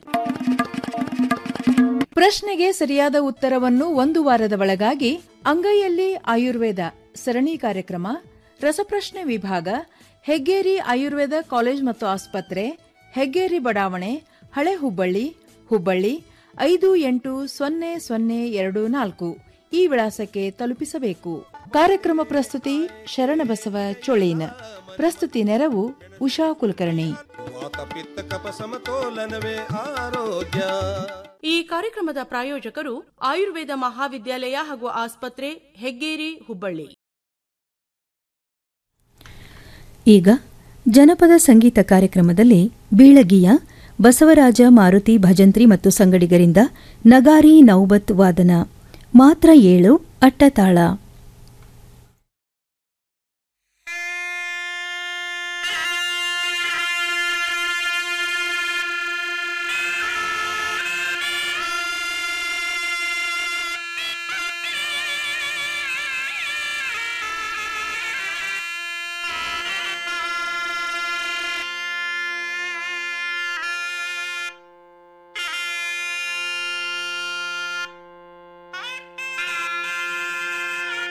Speaker 20: ಪ್ರಶ್ನೆಗೆ ಸರಿಯಾದ ಉತ್ತರವನ್ನು ಒಂದು ವಾರದ ಒಳಗಾಗಿ ಅಂಗೈಯಲ್ಲಿ ಆಯುರ್ವೇದ ಸರಣಿ ಕಾರ್ಯಕ್ರಮ ರಸಪ್ರಶ್ನೆ ವಿಭಾಗ ಹೆಗ್ಗೇರಿ ಆಯುರ್ವೇದ ಕಾಲೇಜ್ ಮತ್ತು ಆಸ್ಪತ್ರೆ ಹೆಗ್ಗೇರಿ ಬಡಾವಣೆ ಹಳೆ ಹುಬ್ಬಳ್ಳಿ ಹುಬ್ಬಳ್ಳಿ ಐದು ಎಂಟು ಸೊನ್ನೆ ಸೊನ್ನೆ ಎರಡು ನಾಲ್ಕು ಈ ವಿಳಾಸಕ್ಕೆ ತಲುಪಿಸಬೇಕು ಕಾರ್ಯಕ್ರಮ ಪ್ರಸ್ತುತಿ ಶರಣಬಸವ ಚೊಳೀನ ಪ್ರಸ್ತುತಿ ನೆರವು ಉಷಾ ಕುಲಕರ್ಣಿ
Speaker 1: ಪಿತ್ತ ಕಪ ಸಮತೋಲನವೇ ಆರೋಗ್ಯ
Speaker 21: ಈ ಕಾರ್ಯಕ್ರಮದ ಪ್ರಾಯೋಜಕರು ಆಯುರ್ವೇದ ಮಹಾವಿದ್ಯಾಲಯ ಹಾಗೂ ಆಸ್ಪತ್ರೆ ಹೆಗ್ಗೇರಿ ಹುಬ್ಬಳ್ಳಿ
Speaker 3: ಈಗ ಜನಪದ ಸಂಗೀತ ಕಾರ್ಯಕ್ರಮದಲ್ಲಿ ಬೀಳಗಿಯ ಬಸವರಾಜ ಮಾರುತಿ ಭಜಂತ್ರಿ ಮತ್ತು ಸಂಗಡಿಗರಿಂದ ನಗಾರಿ ನೌಬತ್ ವಾದನ ಮಾತ್ರ ಏಳು ಅಟ್ಟತಾಳ
Speaker 1: ಆ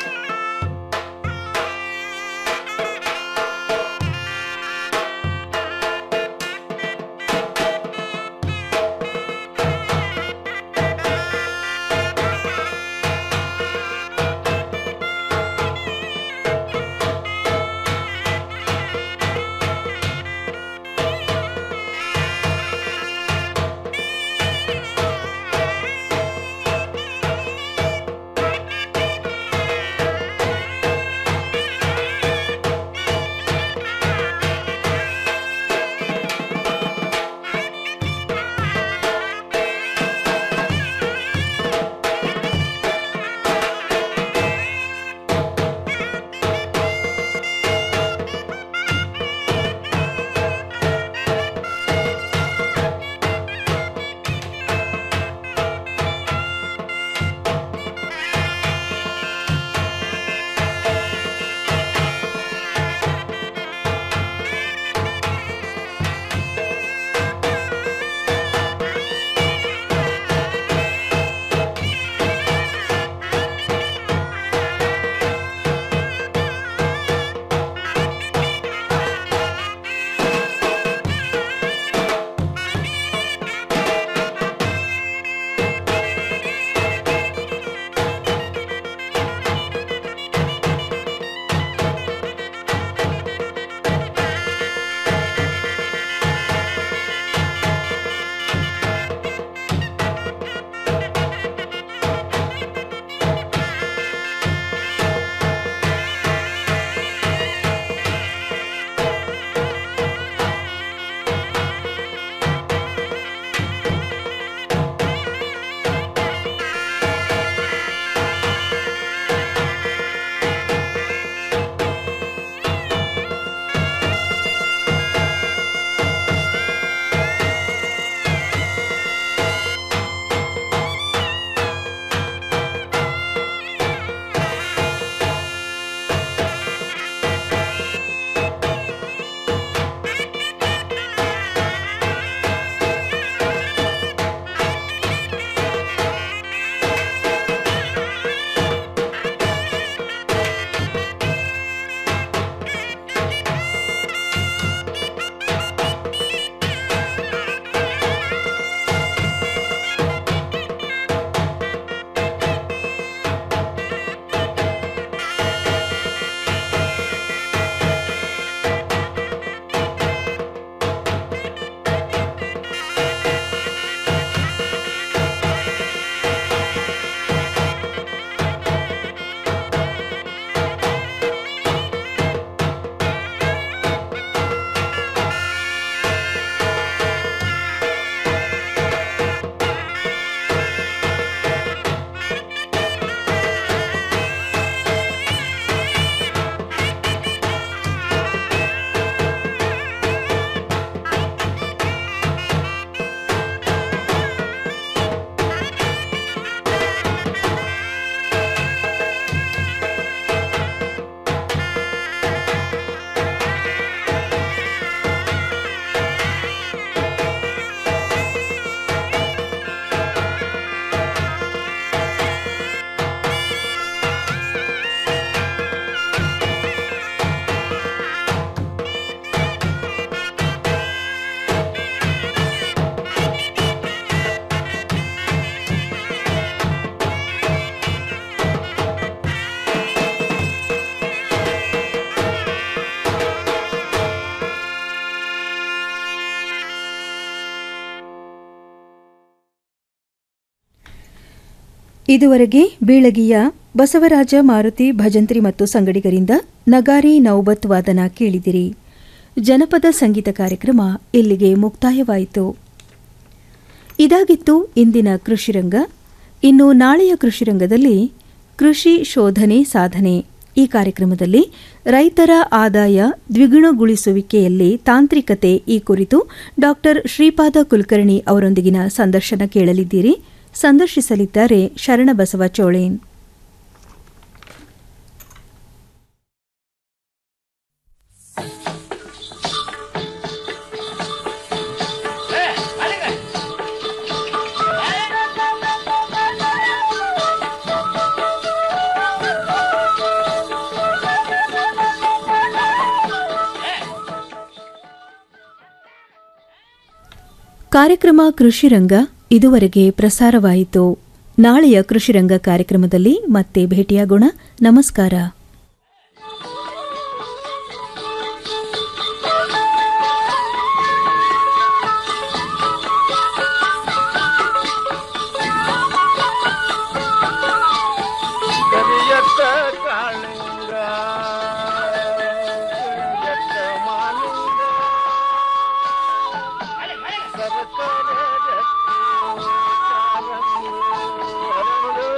Speaker 3: ಇದುವರೆಗೆ ಬೀಳಗಿಯ ಬಸವರಾಜ ಮಾರುತಿ ಭಜಂತ್ರಿ ಮತ್ತು ಸಂಗಡಿಗರಿಂದ ನಗಾರಿ ನೌಬತ್ ವಾದನ ಕೇಳಿದಿರಿ ಜನಪದ ಸಂಗೀತ ಕಾರ್ಯಕ್ರಮ ಇಲ್ಲಿಗೆ ಮುಕ್ತಾಯವಾಯಿತು ಇದಾಗಿತ್ತು ಇಂದಿನ ಕೃಷಿರಂಗ ಇನ್ನು ನಾಳೆಯ ಕೃಷಿರಂಗದಲ್ಲಿ ಕೃಷಿ ಶೋಧನೆ ಸಾಧನೆ ಈ ಕಾರ್ಯಕ್ರಮದಲ್ಲಿ ರೈತರ ಆದಾಯ ದ್ವಿಗುಣಗೊಳಿಸುವಿಕೆಯಲ್ಲಿ ತಾಂತ್ರಿಕತೆ ಈ ಕುರಿತು ಡಾಕ್ಟರ್ ಶ್ರೀಪಾದ ಕುಲಕರ್ಣಿ ಅವರೊಂದಿಗಿನ ಸಂದರ್ಶನ ಕೇಳಲಿದ್ದೀರಿ ಸಂದರ್ಶಿಸಲಿದ್ದಾರೆ ಶರಣಬಸವ ಚೋಳೇನ್ ಕಾರ್ಯಕ್ರಮ ಕೃಷಿರಂಗ ಇದುವರೆಗೆ ಪ್ರಸಾರವಾಯಿತು ನಾಳೆಯ ಕೃಷಿರಂಗ ಕಾರ್ಯಕ್ರಮದಲ್ಲಿ ಮತ್ತೆ ಭೇಟಿಯಾಗೋಣ ನಮಸ್ಕಾರ
Speaker 2: ಕರಿಯತ್ತ ಕಾಳಿಂಗ ಕರಿಯತ್ತ ಮಾಲಿಂಗ ಸರಸರ ಗಟ್ಟಿ ಕಾರಂಗಿ ಹರಳು.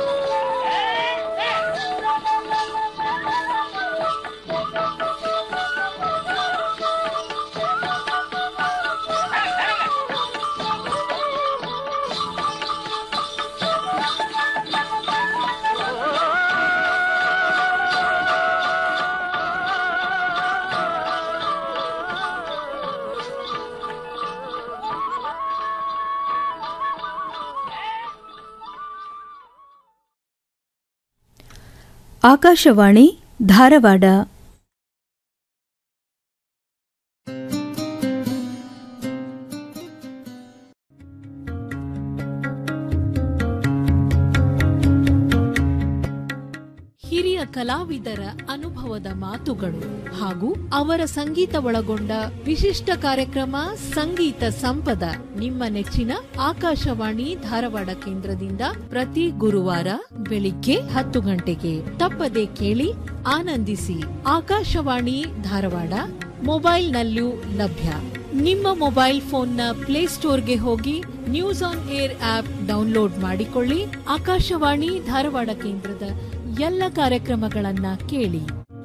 Speaker 3: ಆಕಾಶವಾಣಿ ಧಾರವಾಡ
Speaker 5: ಹಿರಿಯ ಕಲಾವಿದರ ಅನುಭವದ ಮಾತುಗಳು ಹಾಗೂ ಅವರ ಸಂಗೀತ ಒಳಗೊಂಡ ವಿಶಿಷ್ಟ ಕಾರ್ಯಕ್ರಮ ಸಂಗೀತ ಸಂಪದ ನಿಮ್ಮ ನೆಚ್ಚಿನ ಆಕಾಶವಾಣಿ ಧಾರವಾಡ ಕೇಂದ್ರದಿಂದ ಪ್ರತಿ ಗುರುವಾರ ಬೆಳಿಗ್ಗೆ ಹತ್ತು ಗಂಟೆಗೆ ತಪ್ಪದೆ ಕೇಳಿ ಆನಂದಿಸಿ ಆಕಾಶವಾಣಿ ಧಾರವಾಡ ಮೊಬೈಲ್ನಲ್ಲೂ ಲಭ್ಯ ನಿಮ್ಮ ಮೊಬೈಲ್ ಫೋನ್ನ ಪ್ಲೇಸ್ಟೋರ್ಗೆ ಹೋಗಿ news on air app download ಮಾಡಿಕೊಳ್ಳಿ ಆಕಾಶವಾಣಿ ಧಾರವಾಡ ಕೇಂದ್ರದ ಎಲ್ಲ ಕಾರ್ಯಕ್ರಮಗಳನ್ನ ಕೇಳಿ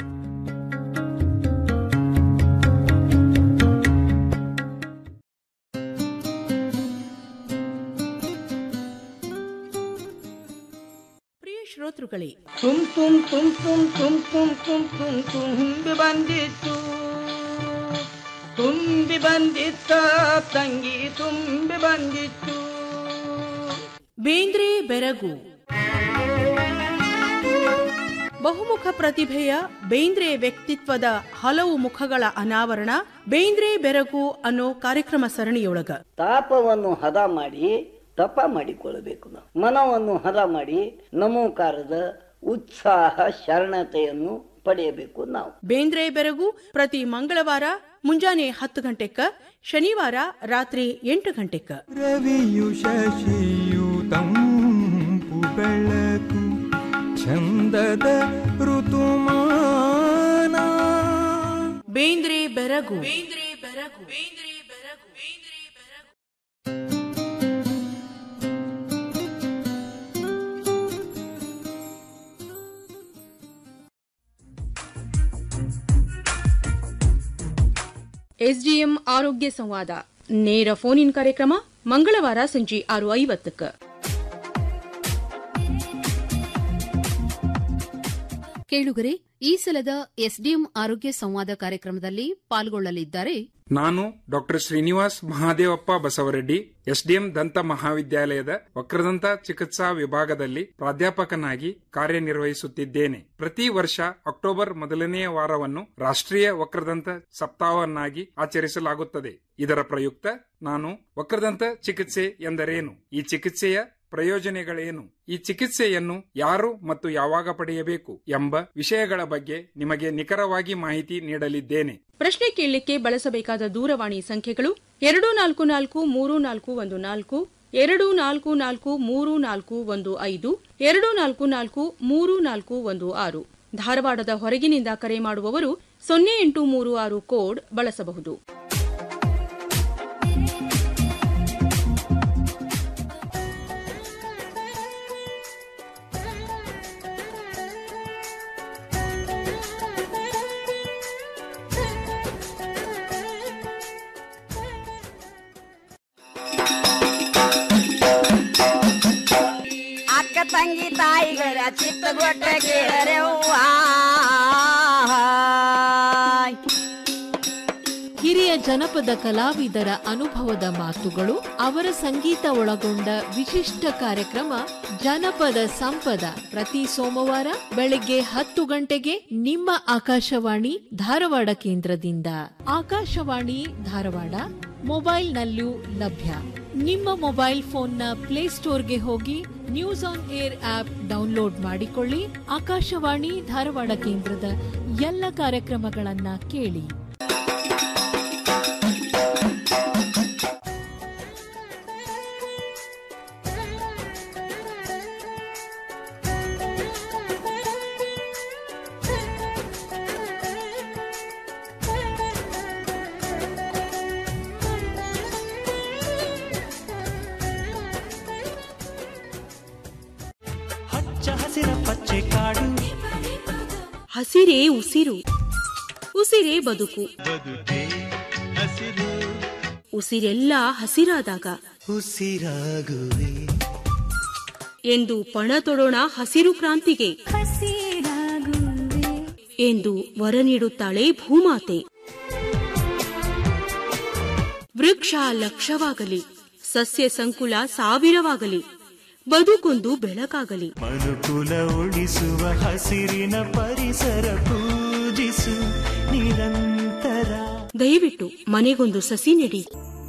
Speaker 21: ಪ್ರಿಯ ಶ್ರೋತೃಗಳೇ
Speaker 2: ತುಮ್ ತುಮ್ ತುಮ್ ತುಮ್ ತುಮ್ ತುಮ್ ತುಮ್ ತುಮ್ ತುಂಬಿ ಬಂದಿತ್ತು ತುಂಬಿ ಬಂದಿತ್ತ ತಂಗಿ ತುಂಬಿ ಬಂದಿತ್ತು
Speaker 21: ಬೇಂದ್ರೆ ಬೆರಗು ಬಹುಮುಖ ಪ್ರತಿಭೆಯ ಬೇಂದ್ರೆ ವ್ಯಕ್ತಿತ್ವದ ಹಲವು ಮುಖಗಳ ಅನಾವರಣ ಬೇಂದ್ರೆ ಬೆರಗು ಅನ್ನೋ ಕಾರ್ಯಕ್ರಮ ಸರಣಿಯೊಳಗ
Speaker 10: ತಾಪವನ್ನು ಹದ ಮಾಡಿ ತಪ ಮಾಡಿಕೊಳ್ಳಬೇಕು ನಾವು ಮನವನ್ನು ಹದ ಮಾಡಿ ನಮೋಕಾರದ ಉತ್ಸಾಹ ಶರಣತೆಯನ್ನು ಪಡೆಯಬೇಕು ನಾವು
Speaker 21: ಬೇಂದ್ರೆ ಬೆರಗು ಪ್ರತಿ ಮಂಗಳವಾರ ಮುಂಜಾನೆ ಹತ್ತು ಗಂಟೆಕ್ಕ ಶನಿವಾರ ರಾತ್ರಿ ಎಂಟು ಗಂಟೆಕ್ಕ
Speaker 11: ರವಿಯು ಶಶಿಯು ತಂಪು ಬೆಳಕು ಚಂದದ ಋತುಮಾನ
Speaker 21: ಬೇಂದ್ರೆ ಬೆರಗು ಬೇಂದ್ರೆ ಬೆರಗು ಬೇಂದ್ರೆ ಬೆರಗು ಎಸ್ಡಿಎಂ ಆರೋಗ್ಯ ಸಂವಾದ ನೇರ ಫೋನ್ ಇನ್ ಕಾರ್ಯಕ್ರಮ ಮಂಗಳವಾರ ಸಂಜೆ ಆರು ಐವತ್ತಕ್ಕ
Speaker 6: ಕೇಳುಗರೆ ಈ ಸಲದ ಎಸ್ಡಿಎಂ ಆರೋಗ್ಯ ಸಂವಾದ ಕಾರ್ಯಕ್ರಮದಲ್ಲಿ ಪಾಲ್ಗೊಳ್ಳಲಿದ್ದಾರೆ
Speaker 25: ನಾನು ಡಾಕ್ಟರ್ ಶ್ರೀನಿವಾಸ್ ಮಹಾದೇವಪ್ಪ ಬಸವರೆಡ್ಡಿ ಎಸ್ಡಿಎಂ ದಂತ ಮಹಾವಿದ್ಯಾಲಯದ ವಕ್ರದಂತ ಚಿಕಿತ್ಸಾ ವಿಭಾಗದಲ್ಲಿ ಪ್ರಾಧ್ಯಾಪಕನಾಗಿ ಕಾರ್ಯನಿರ್ವಹಿಸುತ್ತಿದ್ದೇನೆ ಪ್ರತಿ ವರ್ಷ ಅಕ್ಟೋಬರ್ ಮೊದಲನೆಯ ವಾರವನ್ನು ರಾಷ್ಟ್ರೀಯ ವಕ್ರದಂತ ಸಪ್ತಾಹವನ್ನಾಗಿ ಆಚರಿಸಲಾಗುತ್ತದೆ ಇದರ ಪ್ರಯುಕ್ತ ನಾನು ವಕ್ರದಂತ ಚಿಕಿತ್ಸೆ ಎಂದರೇನು ಈ ಚಿಕಿತ್ಸೆಯ ಪ್ರಯೋಜನಗಳೇನು ಈ ಚಿಕಿತ್ಸೆಯನ್ನು ಯಾರು ಮತ್ತು ಯಾವಾಗ ಪಡೆಯಬೇಕು ಎಂಬ ವಿಷಯಗಳ ಬಗ್ಗೆ ನಿಮಗೆ ನಿಖರವಾಗಿ ಮಾಹಿತಿ ನೀಡಲಿದ್ದೇನೆ
Speaker 21: ಪ್ರಶ್ನೆ ಕೇಳಲಿಕ್ಕೆ ಬಳಸಬೇಕಾದ ದೂರವಾಣಿ ಸಂಖ್ಯೆಗಳು ಎರಡು ನಾಲ್ಕು ನಾಲ್ಕು ಮೂರು ನಾಲ್ಕು ಒಂದು ನಾಲ್ಕು ಎರಡು ನಾಲ್ಕು ನಾಲ್ಕು ಮೂರು ನಾಲ್ಕು ಒಂದು ಐದು ಎರಡು ನಾಲ್ಕು ನಾಲ್ಕು ಮೂರು ನಾಲ್ಕು ಒಂದು ಆರು ಧಾರವಾಡದ ಹೊರಗಿನಿಂದ ಕರೆ ಮಾಡುವವರು ಸೊನ್ನೆ ಎಂಟು ಮೂರು ಆರು ಕೋಡ್ ಬಳಸಬಹುದು
Speaker 26: ಅಕ್ಕ ತಂಗಿ ತಾಯಿಗಳ ಚಿತ್ತಗೊಟ್ಟ ಕೇಳರೆವ್ವ
Speaker 5: ಹಿರಿಯ ಜನಪದ ಕಲಾವಿದರ ಅನುಭವದ ಮಾತುಗಳು ಅವರ ಸಂಗೀತ ಒಳಗೊಂಡ ವಿಶಿಷ್ಟ ಕಾರ್ಯಕ್ರಮ ಜನಪದ ಸಂಪದ ಪ್ರತಿ ಸೋಮವಾರ ಬೆಳಗ್ಗೆ ಹತ್ತು ಗಂಟೆಗೆ ನಿಮ್ಮ ಆಕಾಶವಾಣಿ ಧಾರವಾಡ ಕೇಂದ್ರದಿಂದ ಆಕಾಶವಾಣಿ ಧಾರವಾಡ ಮೊಬೈಲ್ನಲ್ಲೂ ಲಭ್ಯ ನಿಮ್ಮ ಮೊಬೈಲ್ ಫೋನ್ನ ಪ್ಲೇಸ್ಟೋರ್ಗೆ ಹೋಗಿ news on air app download ಮಾಡಿಕೊಳ್ಳಿ ಆಕಾಶವಾಣಿ ಧಾರವಾಡ ಕೇಂದ್ರದ ಎಲ್ಲ ಕಾರ್ಯಕ್ರಮಗಳನ್ನ ಕೇಳಿ
Speaker 8: ಹಚ್ಚ ಹಸಿರ ಪಚ್ಚೆ ಕಾಡು
Speaker 21: ಹಸಿರೇ ಉಸಿರು ಉಸಿರೇ ಬದುಕು
Speaker 8: ಬದುಕೆ ಹಸಿರು
Speaker 21: ಉಸಿರೆಲ್ಲ ಹಸಿರಾದಾಗ
Speaker 8: ಉಸಿರಾಗುವೆ
Speaker 21: ಎಂದು ಪಣ ತೊಡೋಣ ಹಸಿರು ಕ್ರಾಂತಿಗೆ ಎಂದು ವರ ನೀಡುತ್ತಾಳೆ ಭೂಮಾತೆ ವೃಕ್ಷ ಲಕ್ಷವಾಗಲಿ ಸಸ್ಯ ಸಂಕುಲ ಸಾವಿರವಾಗಲಿ ಬದುಕೊಂದು ಬೆಳಕಾಗಲಿ
Speaker 8: ಮನುಕುಲ ಉಳಿಸುವ ಹಸಿರಿನ ಪರಿಸರ ಪೂಜಿಸು ನಿರಂತರ
Speaker 21: ದಯವಿಟ್ಟು ಮನೆಗೊಂದು ಸಸಿ ನೆಡಿ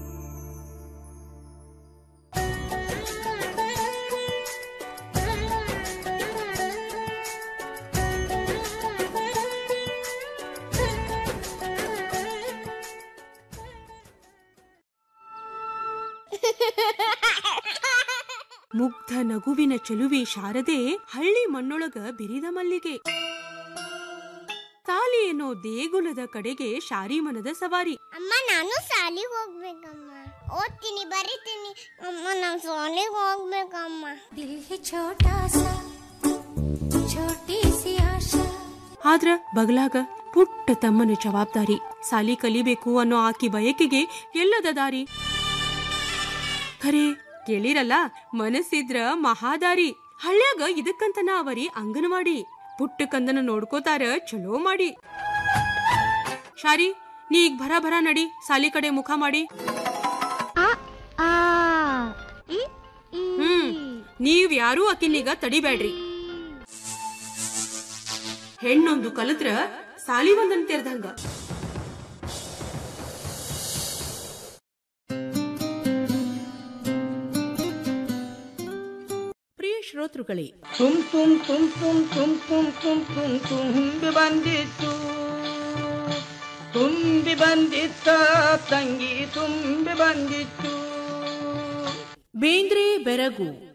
Speaker 21: ಮುಗ್ಧ ನಗುವಿನ ಚೆಲುವೆ ಶಾರದೆ ಹಳ್ಳಿ ಮಣ್ಣೊಳಗ ಬಿರಿದ ಮಲ್ಲಿಗೆ ತಾಲಿ ಏನೋ ದೇಗುಲದ ಕಡೆಗೆ ಶಾರಿ ಮನದ ಸವಾರಿ
Speaker 9: ಅಮ್ಮ ನಾನು ಶಾಲಿಗೆ ಹೋಗ್ಬೇಕಮ್ಮ ಓದ್ತೀನಿ ಬರೀತೀನಿ ಅಮ್ಮ ನಾನು ಶಾಲಿಗೆ ಹೋಗ್ಬೇಕಮ್ಮ ದಿಲ್ ಛೋಟಾ ಸಾ ಛೋಟಿ ಸಿ ಆಶಾ
Speaker 21: ಆದ್ರ ಬಗಲಾಗ ಪುಟ್ಟ ತಮ್ಮನ ಜವಾಬ್ದಾರಿ ಸಾಲಿ ಕಲಿಬೇಕು ಅನ್ನೋ ಆಕಿ ಬಯಕೆಗೆ ಎಲ್ಲದ ದಾರಿ ಖರೆ ಕೇಳಿರಲ್ಲ ಮನಸ್ಸಿದ್ರ ಮಹಾದಾರಿ ಹಳ್ಳ್ಯಾಗ ಇದಕ್ಕಂತನ ಅವರಿ ಅಂಗನವಾಡಿ ಪುಟ್ಟ ಕಂದನ ನೋಡ್ಕೋತಾರ ಚಲೋ ಮಾಡಿ ಶಾರಿ ನೀ ಈಗ ಭರ ಭರ ನಡಿ ಸಾಲಿ ಕಡೆ ಮುಖ ಮಾಡಿ ಹ್ಮ್ ನೀವ್ ಯಾರೂ ಅಕಿನೀಗ ತಡಿಬ್ಯಾಡ್ರಿ ಹೆಣ್ಣೊಂದು ಕಲಿತ್ರ ಸಾಲಿ ಒಂದನ್ ತೆರ್ದಂಗ
Speaker 5: ಪ್ರಿಯ ಶ್ರೋತೃಗಳೇ
Speaker 2: ತುಮ್ ತುಮ್ ತುಮ್ ತುಮ್ ತುಮ್ ತುಮ್ ತುಮ್ ತುಮ್ ತುಂಬಿ ಬಂದಿತ್ತು ತುಂಬಿ ಬಂದಿತ್ತ ತಂಗಿ ತುಂಬಿ ಬಂದಿತ್ತು
Speaker 5: ಬೇಂದ್ರೆ ಬೆರಗು